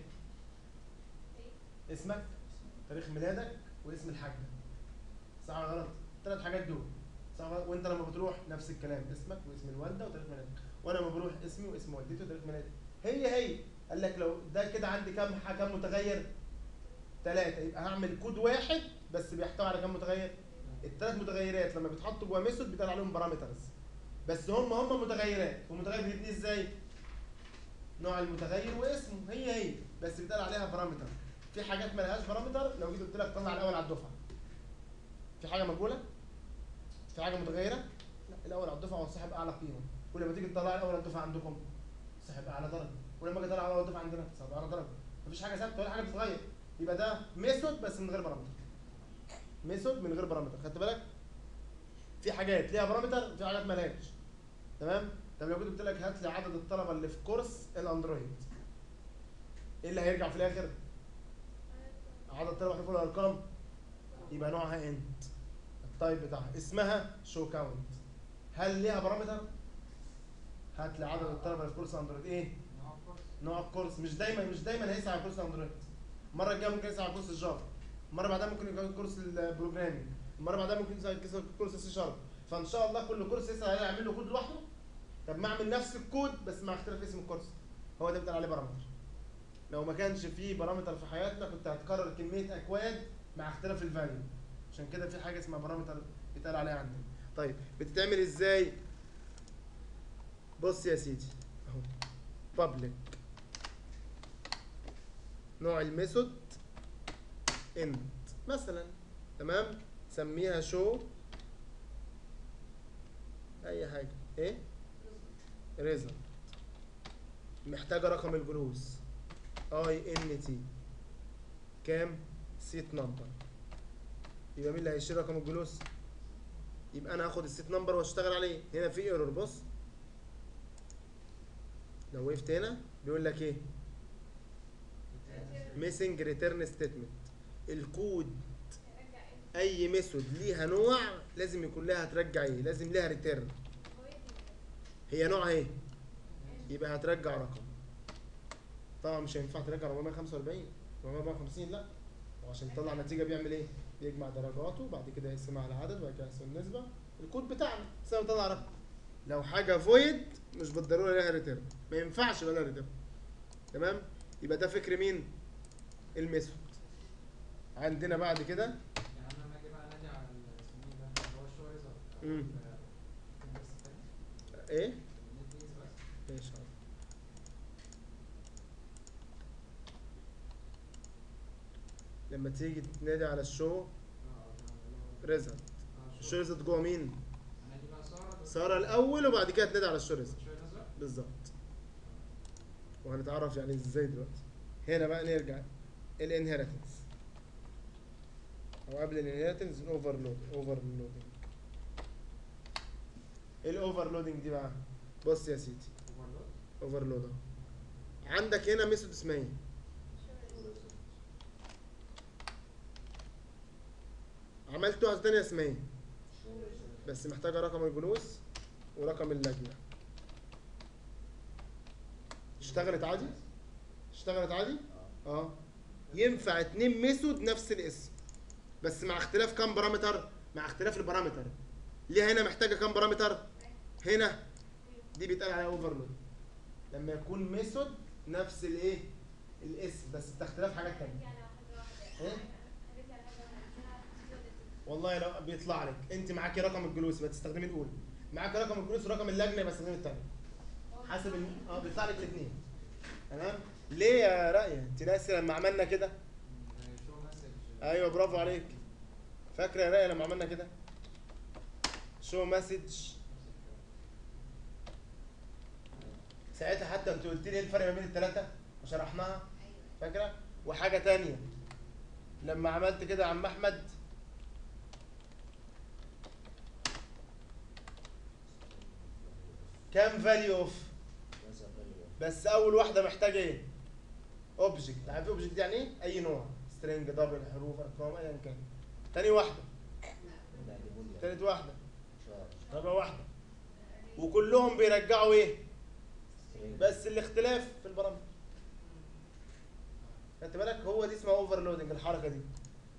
اسمك تاريخ ميلادك واسم الحاجه صح ولا غلط الثلاث حاجات دول صح ولا غلط؟ وانت لما بتروح نفس الكلام اسمك واسم الوالده وتاريخ ميلادك وانا لما بروح اسمي واسم والدتي وتاريخ ميلادي هي هي قال لك لو ده كده عندي كام ح- كام متغير ثلاثه يبقى هعمل كود واحد بس بيحتوي على كام متغير الثلاث متغيرات لما بيتحطوا جوه ميثود بيتقال عليهم بارامترز بس هم هم متغيرات والمتغير بيبني ازاي نوع المتغير واسمه هي هي بس بيتقال عليها بارامتر في حاجات ما لهاش بارامتر لو جيت قلت لك طلع الاول على الدفعه في حاجه مجهوله في حاجه متغيره لا الاول على الدفعه هو صاحب اعلى قيمه ولما تيجي تطلع الاول على الدفعه عندكم صاحب اعلى درجه ولما اجي اطلع الاول على الدفعه عندنا صاحب اعلى درجه مفيش حاجه ثابته ولا حاجه بتتغير يبقى ده ميثود بس من غير بارامتر ميثود من غير بارامتر خدت بالك في حاجات ليها بارامتر في حاجات مالهاش تمام طب لو كنت قلت لك هات لي عدد الطلبه اللي في كورس الاندرويد ايه اللي هيرجع في الاخر عدد الطلبه هنقول الارقام يبقى نوعها انت التايب بتاعها اسمها شو كاونت هل ليها بارامتر هات لي عدد الطلبه اللي في كورس اندرويد ايه نوع كورس نوع الكورس مش دايما مش دايما هيسعى على كورس الاندرويد المره الجايه ممكن يسعى على كورس الجافا المره بعدها ممكن يكون كورس البروجرامينج المره بعدها ممكن يسعى على كورس السي شارب فان شاء الله كل كورس يسعى عليه يعمل له كود لوحده طب ما اعمل نفس الكود بس مع اختلاف اسم الكورس هو ده بيتقال عليه بارامتر لو ما كانش فيه بارامتر في حياتنا كنت هتكرر كميه اكواد مع اختلاف الفاليو عشان كده في حاجه اسمها بارامتر بيتقال عليها عندنا طيب بتتعمل ازاي بص يا سيدي اهو public نوع الميثود انت مثلا تمام سميها شو اي حاجه ايه ريزلت محتاجه رقم الجلوس اي ان تي كام سيت نمبر يبقى مين اللي هيشيل رقم الجلوس يبقى انا هاخد السيت نمبر واشتغل عليه هنا في ايرور بص لو وقفت هنا بيقول لك ايه ميسنج ريتيرن ستيتمنت الكود اي ميثود ليها نوع لازم يكون لها هترجع ايه لازم لها ريتيرن هي نوعها ايه يبقى هترجع رقم طبعا مش هينفع ترجع 445 450 لا وعشان يطلع نتيجه بيعمل ايه بيجمع درجاته وبعد كده يقسمها على عدد وبعد كده يحسب النسبه الكود بتاعنا تساوي يطلع رقم لو حاجه فويد مش بالضروره لها ريتيرن ما ينفعش يبقى لها ريتيرن تمام يبقى ده فكر مين الميثود عندنا بعد كده يعني انا لما اجي بقى انادي على السمين ده اللي هو الشو ريزلت مم. بس تاني ايه النت بيز بس ماشي حاضر. لما تيجي تنادي على الشو اه اه ريزلت اه الشو ريزلت جوه مين انادي بقى ساره بس ساره الاول وبعد كده تنادي على الشو ريزلت شو ريزلت بالظبط وهنتعرف يعني ازاي دلوقتي هنا بقى نرجع الانهيرتنس او قبل الانهيرتنس الاوفرلود اوفرلودنج ايه الاوفرلودنج دي بقى بص يا سيدي اوفرلود اوفرلود اهو عندك هنا ميثود اسمها ايه عملت واحده تانية اسمها ايه بس محتاجه رقم الجلوس ورقم اللجنه اشتغلت عادي اشتغلت عادي اه اه ينفع اتنين ميثود نفس الاسم بس مع اختلاف كام بارامتر مع اختلاف البارامتر ليه هنا محتاجه كام بارامتر هنا دي بيتقال عليها اوفرلود لما يكون ميثود نفس الايه الاسم بس باختلاف حاجات تانية إيه؟ والله لو بيطلع لك انت معاكي رقم الجلوس يبقى تستخدمي الاولى معاكي رقم الجلوس ورقم اللجنه يبقى تستخدمي الثانيه حسب ال... اه بيطلع لك الاثنين تمام ليه يا رأي انت ناسي لما عملنا كده شو مسج ايوه برافو عليك فاكره يا رأي لما عملنا كده شو مسج ساعتها حتى انت قلت لي ايه الفرق ما بين الثلاثه وشرحناها فاكره وحاجه تانية لما عملت كده يا عم احمد كام فاليو اوف كذا فاليو بس اول واحده محتاجه ايه اوبجكت عارف اوبجكت يعني ايه اي نوع سترينج دبل حروف ارقام ايا كان تاني واحده ده هجيبوا لي تالت واحده شهر رابع واحده وكلهم بيرجعوا ايه string. بس الاختلاف في البرامج خدت بالك هو دي اسمها اوفرلودنج الحركه دي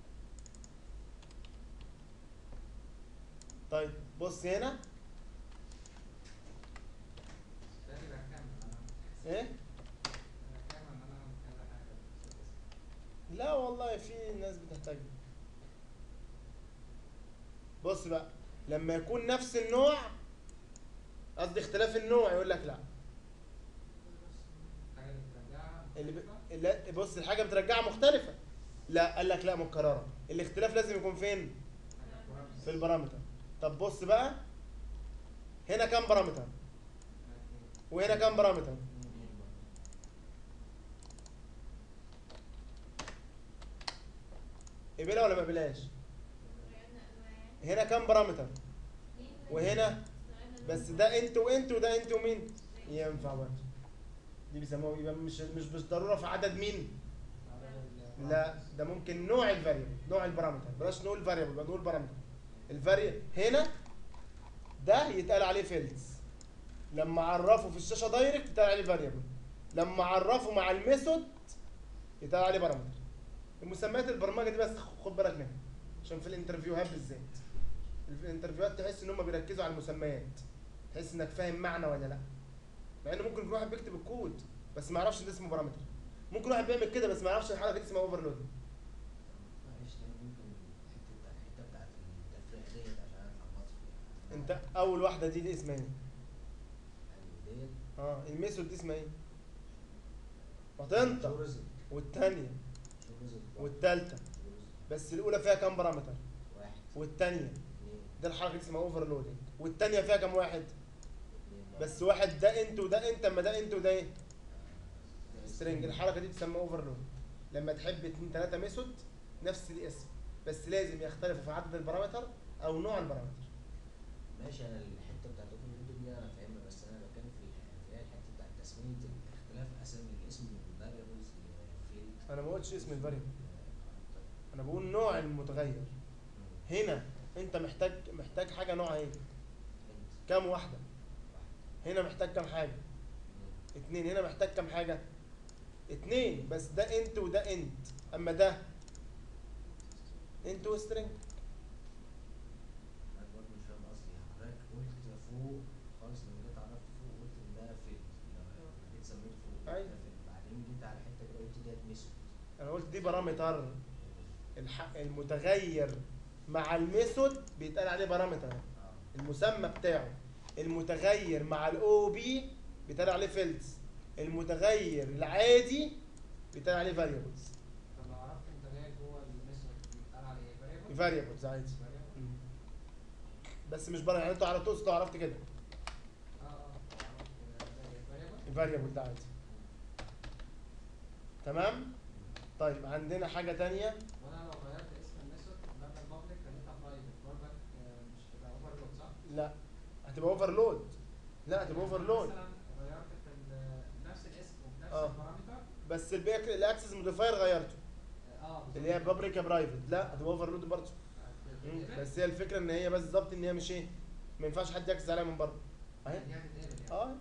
طيب بص هنا تاني بكمل انا ايه بكمل ان انا اعمل كذا حاجه بس الاسم. لا والله في ناس بتحتاج بص بقى لما يكون نفس النوع قصدي اختلاف النوع يقول لك لا الحاجه اللي بترجعها اللي ب... مختلفة. لا بص الحاجه بترجعها مختلفه لا قال لك لا مكرره الاختلاف لازم يكون فين حاجة بارامتر. في البارامتر طب بص بقى هنا كام بارامتر وهنا كام بارامتر قبلها ولا ما قبلهاش هنا كام بارامتر وهنا بس ده انت وانت وده انت ومين ينفع برضه دي بيسموها يبقى مش مش مش ضروره في عدد مين عدد ال- لا ده ممكن نوع الفاريبل نوع البارامتر بلاش نقول فاريبل بقى نقول بارامتر الفاريبل هنا ده يتقال عليه فيلدز لما اعرفه في الشاشه دايركت يتقال عليه فاريبل لما اعرفه مع الميثود يتقال عليه بارامتر المسميات البرمجه دي بس خد بالك منها عشان في الانترفيوهات بالذات الانترفيوهات تحس ان هم بيركزوا على المسميات تحس انك فاهم معنى ولا لا مع ان ممكن يكون واحد بيكتب الكود بس ما يعرفش ان ده اسمه بارامتر ممكن واحد بيعمل كده بس ما يعرفش الحركه دي اسمها اوفرلود معلش ده ممكن الحته بتاع الحته بتاعت التفريع ديت عشان انا اتلخبطت فيها انت اول واحده دي, دي اسمها ايه يعني ديت اه الميثود دي اسمها ايه ما تنطق شو رزق والثانيه شو رزق والثالثه شو رزق بس الاولى فيها كام بارامتر واحد والثانيه اثنين ده الحركه دي اسمها اوفرلودنج والثانيه فيها كام واحد اثنين بس واحد ده انت وده انت اما ده انت وده ايه آه، سترينج الحركه دي بتسمى اوفرلود لما تحب اتنين تلاته ميثود نفس الاسم بس لازم يختلفوا في عدد البارامتر او نوع البارامتر ماشي انا الحته بتاعت اوبن لودنج دي انا فاهمها بس انا بتكلم في في الحته بتاعت تسميه اختلاف اسامي الاسم فاريبلز فيلد انا ما قلتش اسم الفاريبل انا بقول نوع المتغير هنا انت محتاج محتاج حاجه نوعها ايه كام واحده هنا محتاج كام حاجه اتنين هنا محتاج كام حاجه اتنين بس ده انت وده انت اما ده انت وسترنج انا برضه مش فاهم قصدي حضرتك قلت فوق خالص لما جيت عرفت فوق قلت ان ده فيلد لما جيت سميت فوق أيوة. ده فيلد بعدين جيت على حته كده قلت ديت ميثود انا قلت دي بارامتر الح... المتغير مع الميثود بيتقال عليه بارامتر اه المسمى بتاعه المتغير مع الاو بي بيتقال عليه فيلدز المتغير العادي بيتقال عليه فاريبلز طب لو عرفت انت جاي جوه الميثود بيتقال عليه ايه variable؟ فاريبلز عادي variable؟ مم. بس مش بره يعني انتوا عرفتوا انتوا عرفت كده اه اه عرفت زي variable. الفاريبل ده عادي تمام طيب عندنا حاجه تانية وانا لو غيرت اسم الميثود بدل public خليتها private برضك آه، مش هتبقى overload صح؟ لا هتبقى اوفرلود لا هتبقى اوفرلود مثلا غيرت في ال- نفس الاسم وبنفس آه. البارامتر بس الباك الاكسس موديفاير غيرته اه بالظبط. اللي هي بابريك يا برايفت لا هتبقى اوفرلود برضه مم. هتتقبل؟ بس هي الفكره ان هي بس بالظبط ان هي مش ايه ما ينفعش حد ياكسس عليها من بره اهي دي هتتقبل يعني اه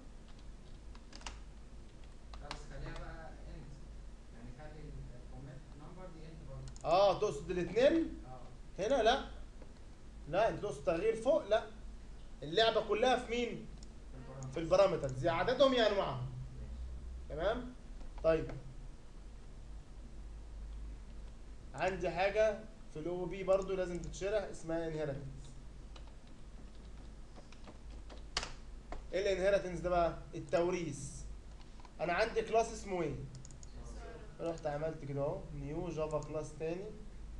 لا بس خليها بقى انت يعني خلي الكومنت نمبر دي انت برضه اه تقصد الاثنين اه هنا لا لا انت تقصد تغيير فوق لا اللعبه كلها في مين في البارامتر في البارامترز يا عددهم يا انواعهم تمام طيب عندي حاجه في الاو بي برضو لازم تتشرح اسمها انهيرتنس ايه الانهيرتنس ده بقى التوريث انا عندي كلاس اسمه ايه رحت عملت كده اهو نيو جافا كلاس تاني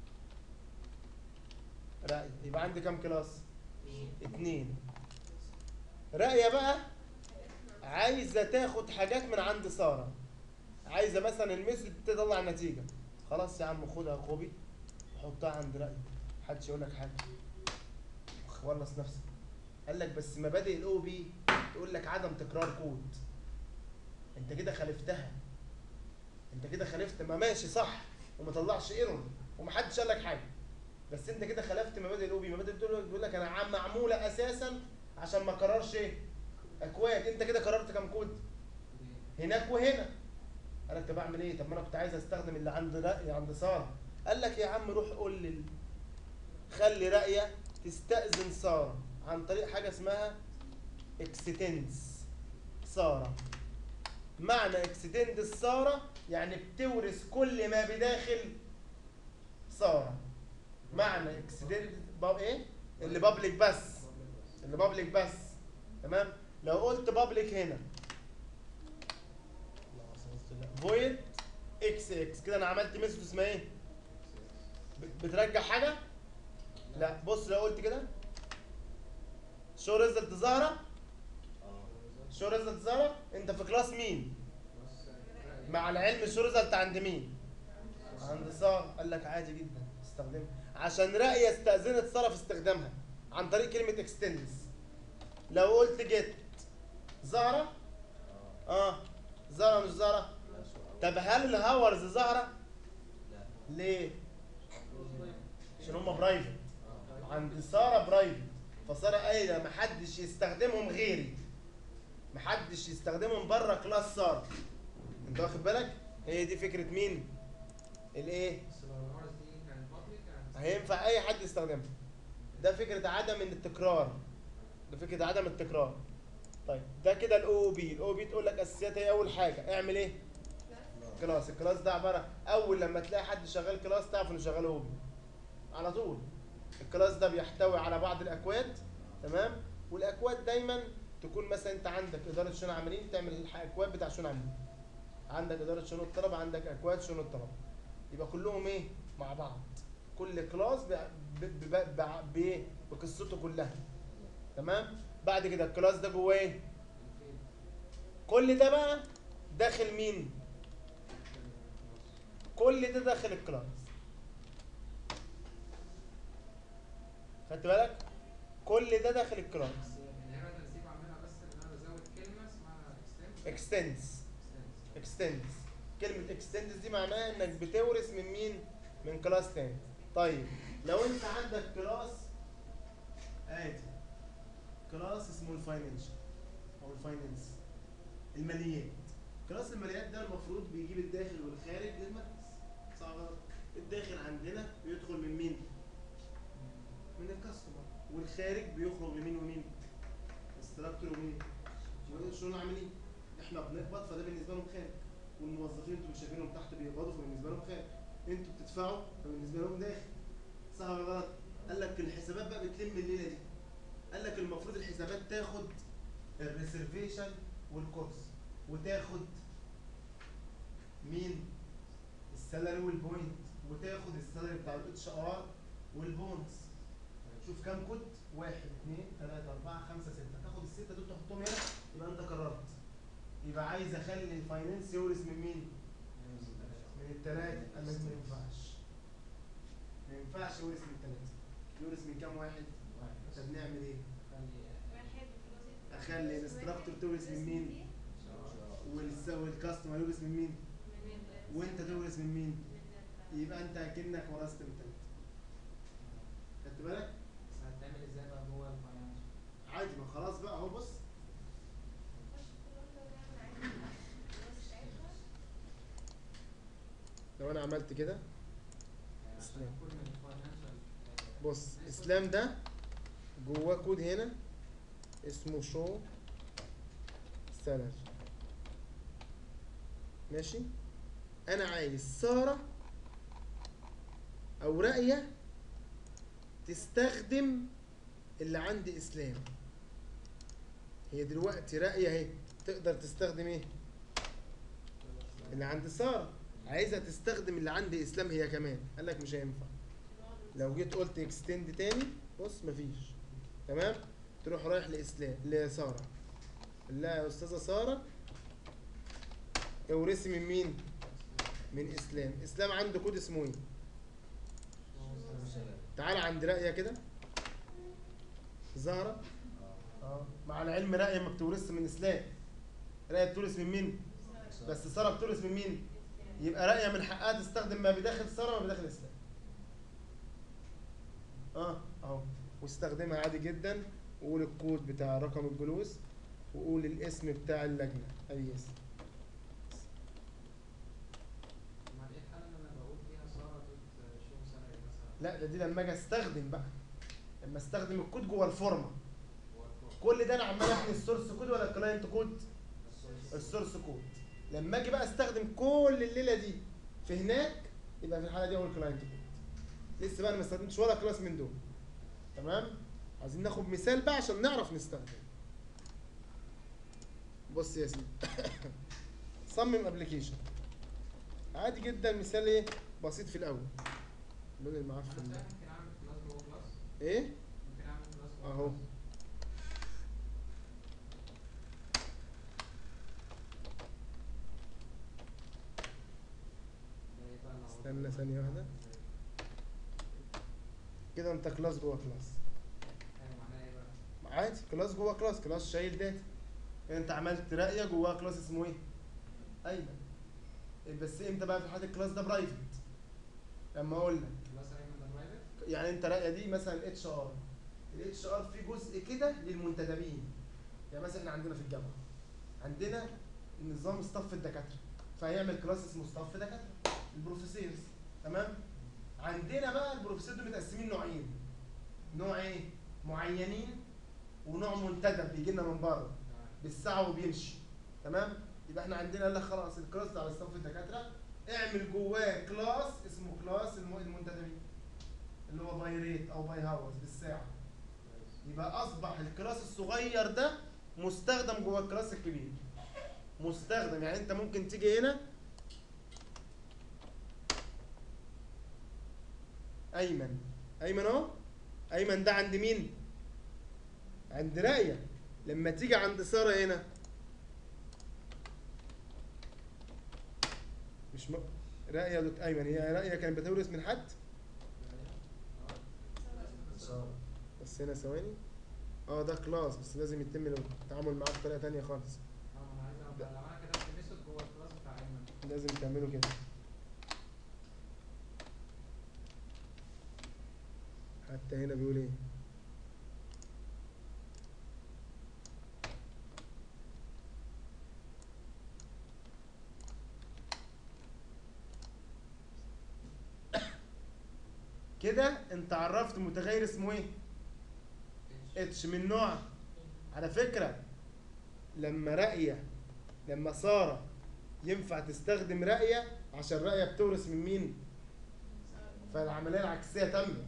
رأي يبقى عندي كام كلاس اتنين رأية بقى عايزة تاخد حاجات من عند سارة عايزة مثلا الميثود تطلع نتيجة خلاص يا عم خدها كوبي وحطها عند رأي محدش يقول لك حاجة خلص نفسك قال لك بس مبادئ الاو بي تقول لك عدم تكرار كود انت كده خالفتها انت كده خالفت ما ماشي صح وما طلعش ايرور ومحدش قال لك حاجه بس انت كده خالفت مبادئ الاو بي مبادئ بتقول لك بيقول لك انا عم- معموله اساسا عشان ما اكررش ايه اكواد انت كده كررت كام كود هناك وهنا قال لك طب اعمل ايه طب ما انا كنت عايز استخدم اللي عند رأي عند ساره قال لك يا عم روح قول لل خلي رأيه تستأذن ساره عن طريق حاجه اسمها اكستنس ساره معنى اكستند ساره يعني بتورث كل ما بداخل ساره معنى اكستند ايه اللي بابليك بس اللي بابليك بس تمام لو قلت بابليك هنا فويد اكس اكس كده انا عملت ميثود اسمها ايه ب- بترجع حاجه لا بص لو قلت كده شو ريزلت ظاهره اه شو ريزلت ظاهره انت في كلاس مين مع العلم شو ريزلت عند مين عند ساره قال لك عادي جدا استخدمها عشان رأي استأذنت ساره في استخدامها عن طريق كلمه اكستنس لو قلت جيت زهره اه اه زهره مش زهره لا سؤال طب هل الهاورز زهره لا ليه عشان هم برايفت اه عند ساره برايفت فساره قايله محدش يستخدمهم غيري محدش يستخدمهم بره كلاس ساره انت واخد بالك هي دي فكره مين الايه بس لو الهارس دي كانت بابليك كانت هينفع اي حد يستخدمها ده فكره عدم التكرار ده فكره عدم التكرار طيب ده كده الاو بي الاو بي تقول لك اساسيات هي اول حاجه اعمل ايه كلاس الكلاس ده عباره اول لما تلاقي حد شغال كلاس تعرف انه شغال او بي على طول الكلاس ده بيحتوي على بعض الاكواد تمام والاكواد دايما تكون مثلا انت عندك اداره شؤون عاملين تعمل الاكواد بتاع شؤون عاملين عندك اداره شؤون الطلبه عندك اكواد شؤون الطلبه يبقى كلهم ايه مع بعض كل كلاس ب- ب- ب- ب- ب- بقصته كلها تمام بعد كده الكلاس ده جواه ايه كل ده بقى داخل مين كل ده داخل الكلاس خدت بالك كل ده داخل الكلاس بس الانهيرتنس دي بعملها بس ان انا بزود كلمه اسمها extend اكستنس اكستنس كلمة اكستنس دي معناها انك بتورث من مين؟ من كلاس تاني. طيب لو انت عندك كلاس عادي كلاس اسمه الفاينانشال او الفاينانس الماليات كلاس الماليات ده المفروض بيجيب الداخل والخارج للمركز صح ولا غلط؟ الداخل عندنا بيدخل من مين؟ من الكاستمر والخارج بيخرج لمين ومين؟ استراكتور ومين؟ شؤون عاملين احنا بنقبض فده بالنسبه لهم خارج والموظفين انتوا مش شايفينهم تحت بيقبضوا فبالنسبه لهم خارج انتوا بتدفعوا فبالنسبه لهم داخل صح ولا غلط؟ قال لك الحسابات بقى بتلم الليله دي قال لك المفروض الحسابات تاخد الريسيرفيشن والكورس وتاخد مين؟ السالري والبوينت وتاخد السالري بتاع الاتش ار والبونس شوف كام كود واحد اثنين ثلاثة أربعة خمسة ستة تاخد الستة دول تحطهم هنا يبقى أنت قررت يبقى عايز أخلي الفاينانس يورث من مين؟ من الثلاثة قال لك ما ينفعش ما ينفعش يورث من الثلاثة يورث من كام واحد؟ طب نعمل إيه؟ أخلي الانستراكتور تورث من مين؟ والس- والكاستمر يورث من مين؟ وأنت تورث من مين؟ يبقى أنت أكنك ورثت من ثلاثة خدت بالك؟ بس هتعمل ازاي بقى جوه الفاينانشال عادي ما خلاص بقى اهو بص لو انا عملت كده عشان اسلام. يكون من الفاينانشال بص اسلام ده جواه كود هنا اسمه شو سالري ماشي انا عايز ساره او راقيه تستخدم اللي عند اسلام هي دلوقتي راقيه اهي تقدر تستخدم ايه اللي عند ساره عايزه تستخدم اللي عند اسلام هي كمان قال لك مش هينفع لو جيت قلت اكستند تاني بص مفيش تمام تروح رايح لاسلام لساره لا يا استاذه ساره اورثي من مين من اسلام اسلام عنده كود اسمه ايه تعالى عند راقيه كده زهره اه مع العلم راقيه ما بتورثش من اسلام راقيه بتورث من مين بس ساره بتورث من مين يبقى راقيه من حقها تستخدم ما بداخل ساره وما بداخل اسلام اه اهو واستخدمها عادي جدا وقول الكود بتاع رقم الجلوس وقول الاسم بتاع اللجنه اي اسم امال ايه الحاله اللي انا بقول فيها ساره دوت شو سالري مثلا لا ده دي لما اجي استخدم بقى لما استخدم الكود جوه الفورمه هو الكود. كل ده انا عمال احمل السورس كود ولا الكلاينت كود السورس كود لما اجي بقى استخدم كل الليله دي في هناك يبقى في الحاله دي اقول كلاينت كود لسه بقى انا ما استخدمتش ولا كلاس من دول تمام عايزين ناخد مثال بقى عشان نعرف نستخدم بص يا سيدي صمم ابلكيشن عادي جدا مثال ايه بسيط في الاول اللون المعفن انا ده ازاي ممكن اعمل كلاس جوه كلاس ايه ممكن اعمل كلاس جوه أهو. كلاس. ده إيه بقى لو- استنى ثانية واحدة. كده انت كلاس جوه كلاس ايوه معناها ايه بقى؟ عادي كلاس جوه كلاس كلاس شايل داتا انت عملت راقيه جواه كلاس اسمه ايه ايمن بس امتى بقى في حاله الكلاس ده برايفت لما اقول لك كلاس ايمن ده برايفت يعني انت راقيه دي مثلا اتش ار الاتش ار في جزء كده للمنتدبين يعني مثلا احنا عندنا في الجامعه عندنا نظام ستاف الدكاتره فهيعمل كلاس اسمه ستاف دكاتره البروفيسورز تمام عندنا بقى البروفيسور دول متقسمين نوعين نوع ايه معينين ونوع منتدب بيجي لنا من بره بالساعه وبيمشي تمام يبقى احنا عندنا قال لك خلاص الكلاس ده على ستاف الدكاتره اعمل جواه كلاس اسمه كلاس الم- المنتدبين اللي هو باي ريت او باي هاورز بالساعه يبقى اصبح الكلاس الصغير ده مستخدم جوه الكلاس الكبير مستخدم يعني انت ممكن تيجي هنا ايمن ايمن اهو ايمن ده عند مين عند رايه لما تيجي عند ساره هنا مش م... رايه دوت ايمن هي رايه كانت بتورث من حد صار بس هنا ثواني اه ده كلاس بس لازم يتم التعامل معاه بطريقه تانية خالص اه ما انا عايز أبقى- لو انا كتبت ميثود جوه الكلاس بتاع ايمن لازم تعمله كده حتى هنا بيقول ايه كده انت عرفت متغير اسمه ايه اتش من نوع على فكرة لما راقية لما سارة ينفع تستخدم راقية عشان راقية بتورث من مين؟ فالعملية العكسية تمت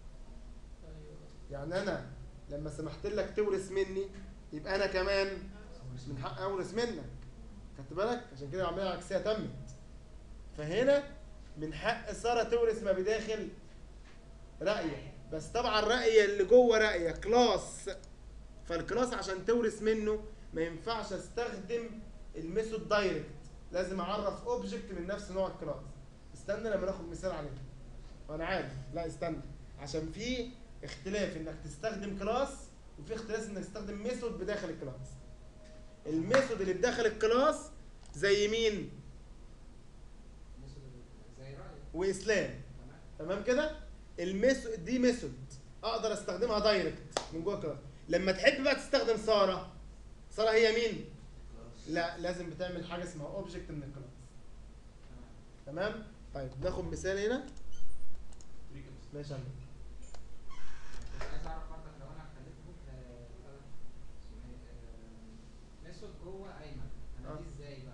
يعني أنا لما سمحت لك تورث مني يبقى أنا كمان من حق أورث منك خدت بالك؟ عشان كده العملية العكسية تمت فهنا من حق سارة تورث ما بداخل راقية بس طبعا الراقية اللي جوه راقية كلاس فالكلاس عشان تورث منه ما ينفعش استخدم الميثود دايركت لازم اعرف اوبجكت من نفس نوع الكلاس استنى لما ناخد مثال عليه وانا عارف لا استنى عشان في اختلاف انك تستخدم كلاس وفي اختلاف انك تستخدم ميثود بداخل الكلاس الميثود اللي بداخل الكلاس زي مين ميثود زي رأيك واسلام تمام تمام كده الميثود دي ميثود اقدر استخدمها دايركت من جوه الكلاس لما تحب بقى تستخدم ساره ساره هي مين لا لازم بتعمل حاجه اسمها اوبجكت من الكلاس تمام تمام طيب ناخد مثال هنا ماشي يا عم. كنت عايز اعرف برضك لو انا خليت آه، بتاع ده، اسمه ايه آه، ميثود جوه ايمن انا آه. دي ازاي بقى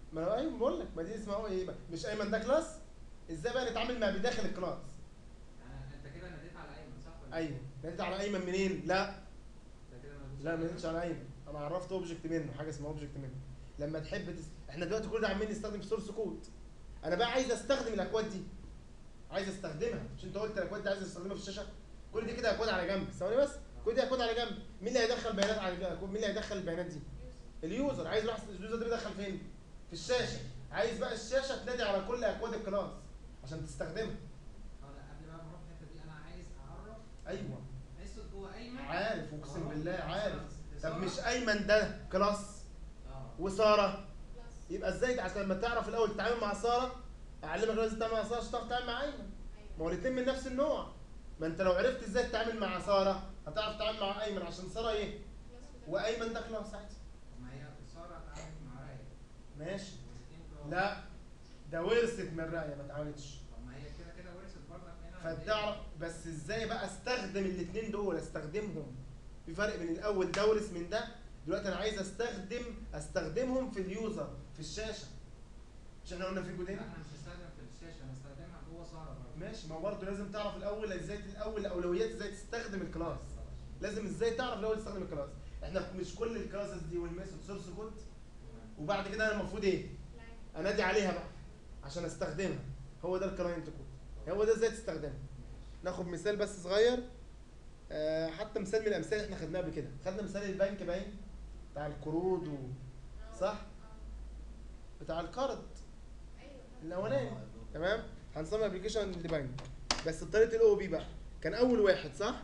ما انا ايوه بقول لك ما دي اسمها ايه بقى مش ايمن ده كلاس ازاي بقى نتعامل مع بداخل الكلاس يعني انت كده ناديت على ايمن صح ولا ايوه ناديت على ايمن منين لا انت كده ما ناديتش لا على ما ناديتش على ايمن انا عرفت اوبجكت منه حاجه اسمها اوبجكت منه لما تحب تس... احنا دلوقتي كل ده عمالين نستخدم سورس كود انا بقى عايز استخدم الاكواد دي عايز استخدمها مش انت قلت الاكواد دي عايز استخدمها في الشاشه كل دي كده اكواد على جنب ثواني بس كل دي اكواد على جنب مين اللي هيدخل بيانات على الأكواد؟ مين اللي هيدخل البيانات دي اليوزر عايز يروح اليوزر ده بيدخل فين في الشاشه عايز بقى الشاشه تنادي على كل اكواد الكلاس عشان تستخدمها انا قبل ما اروح الحته دي انا عايز اعرف ايوه اسود جوه ايمن عارف اقسم وأروح بالله عارف لسارة. طب مش ايمن ده كلاس اه وساره يبقى ازاي عشان لما تعرف الاول تتعامل مع ساره اعلمك ازاي تتعامل مع ساره عشان تعرف تتعامل مع ايمن ما هو الاثنين من نفس النوع ما انت لو عرفت ازاي تتعامل مع ساره هتعرف تتعامل مع ايمن عشان ساره ايه وايمن ده كلاس عادي طب ما هي ساره اتعاملت مع رايه ماشي والاثنين كلاس. لا ده ورثت من الرأي ما اتعاملتش طب ما هي كده كده ورثت برضك هنا فتعرف بس ازاي بقى استخدم الاثنين دول استخدمهم في فرق بين الاول ده ورث من ده دلوقتي انا عايز استخدم استخدمهم في اليوزر في الشاشه مش احنا قلنا في لا جودين انا مش هستخدم في الشاشه انا هستخدمها جوه ساره برضه ماشي ما هو برضه لازم تعرف الاول ازاي الاول الاولويات ازاي تستخدم الكلاس لازم ازاي تعرف الاول تستخدم الكلاس احنا مش كل الكلاسز دي والميثود سورس كود وبعد كده انا المفروض ايه انادي عليها بقى عشان استخدمها هو ده الكلاينت كود هو ده ازاي تستخدمها ناخد مثال بس صغير آه حتى مثال من الامثله اللي احنا خدناها قبل كده خدنا مثال البنك باين بتاع القروض و... صح بتاع القرض الاولاني تمام هنصمم ابلكيشن لبنك بس بطريقه الاو بي بقى كان اول واحد صح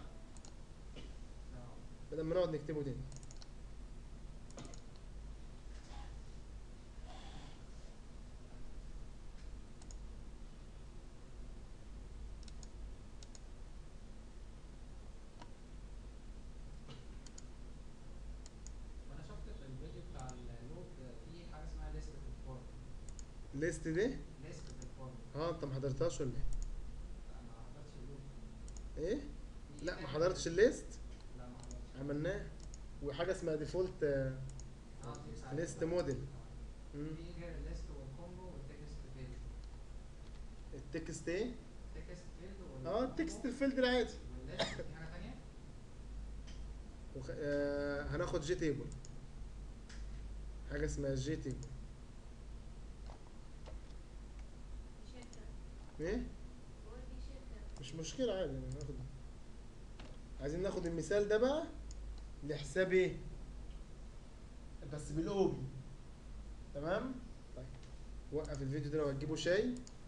بدل ما نقعد نكتبه تاني وانا شفت في الفيديو بتاع اللود في حاجه اسمها ليست في الفورم الليست دي ليست في الفورم اه انت ما حضرتهاش ولا لا ما حضرتش اللود ايه ايه في لا ما حاجة- حضرتش الليست لا ما حضرتش عملناه وحاجه اسمها ديفولت اه دي بتاعت- ليست موديل في غير الليست والكومبو والتكست فيلد التكست ايه التكست فيلد اه التكست الفيلد العادي والليست في حاجه ثانيه وخ... آه هناخد جي تيبل حاجه اسمها جي تيبل ايه مش مشكله عادي يعني ناخد عايزين ناخد المثال ده بقى لحساب ايه بس بالاوبي تمام طيب وقف الفيديو ده لو هتجيبوا شاي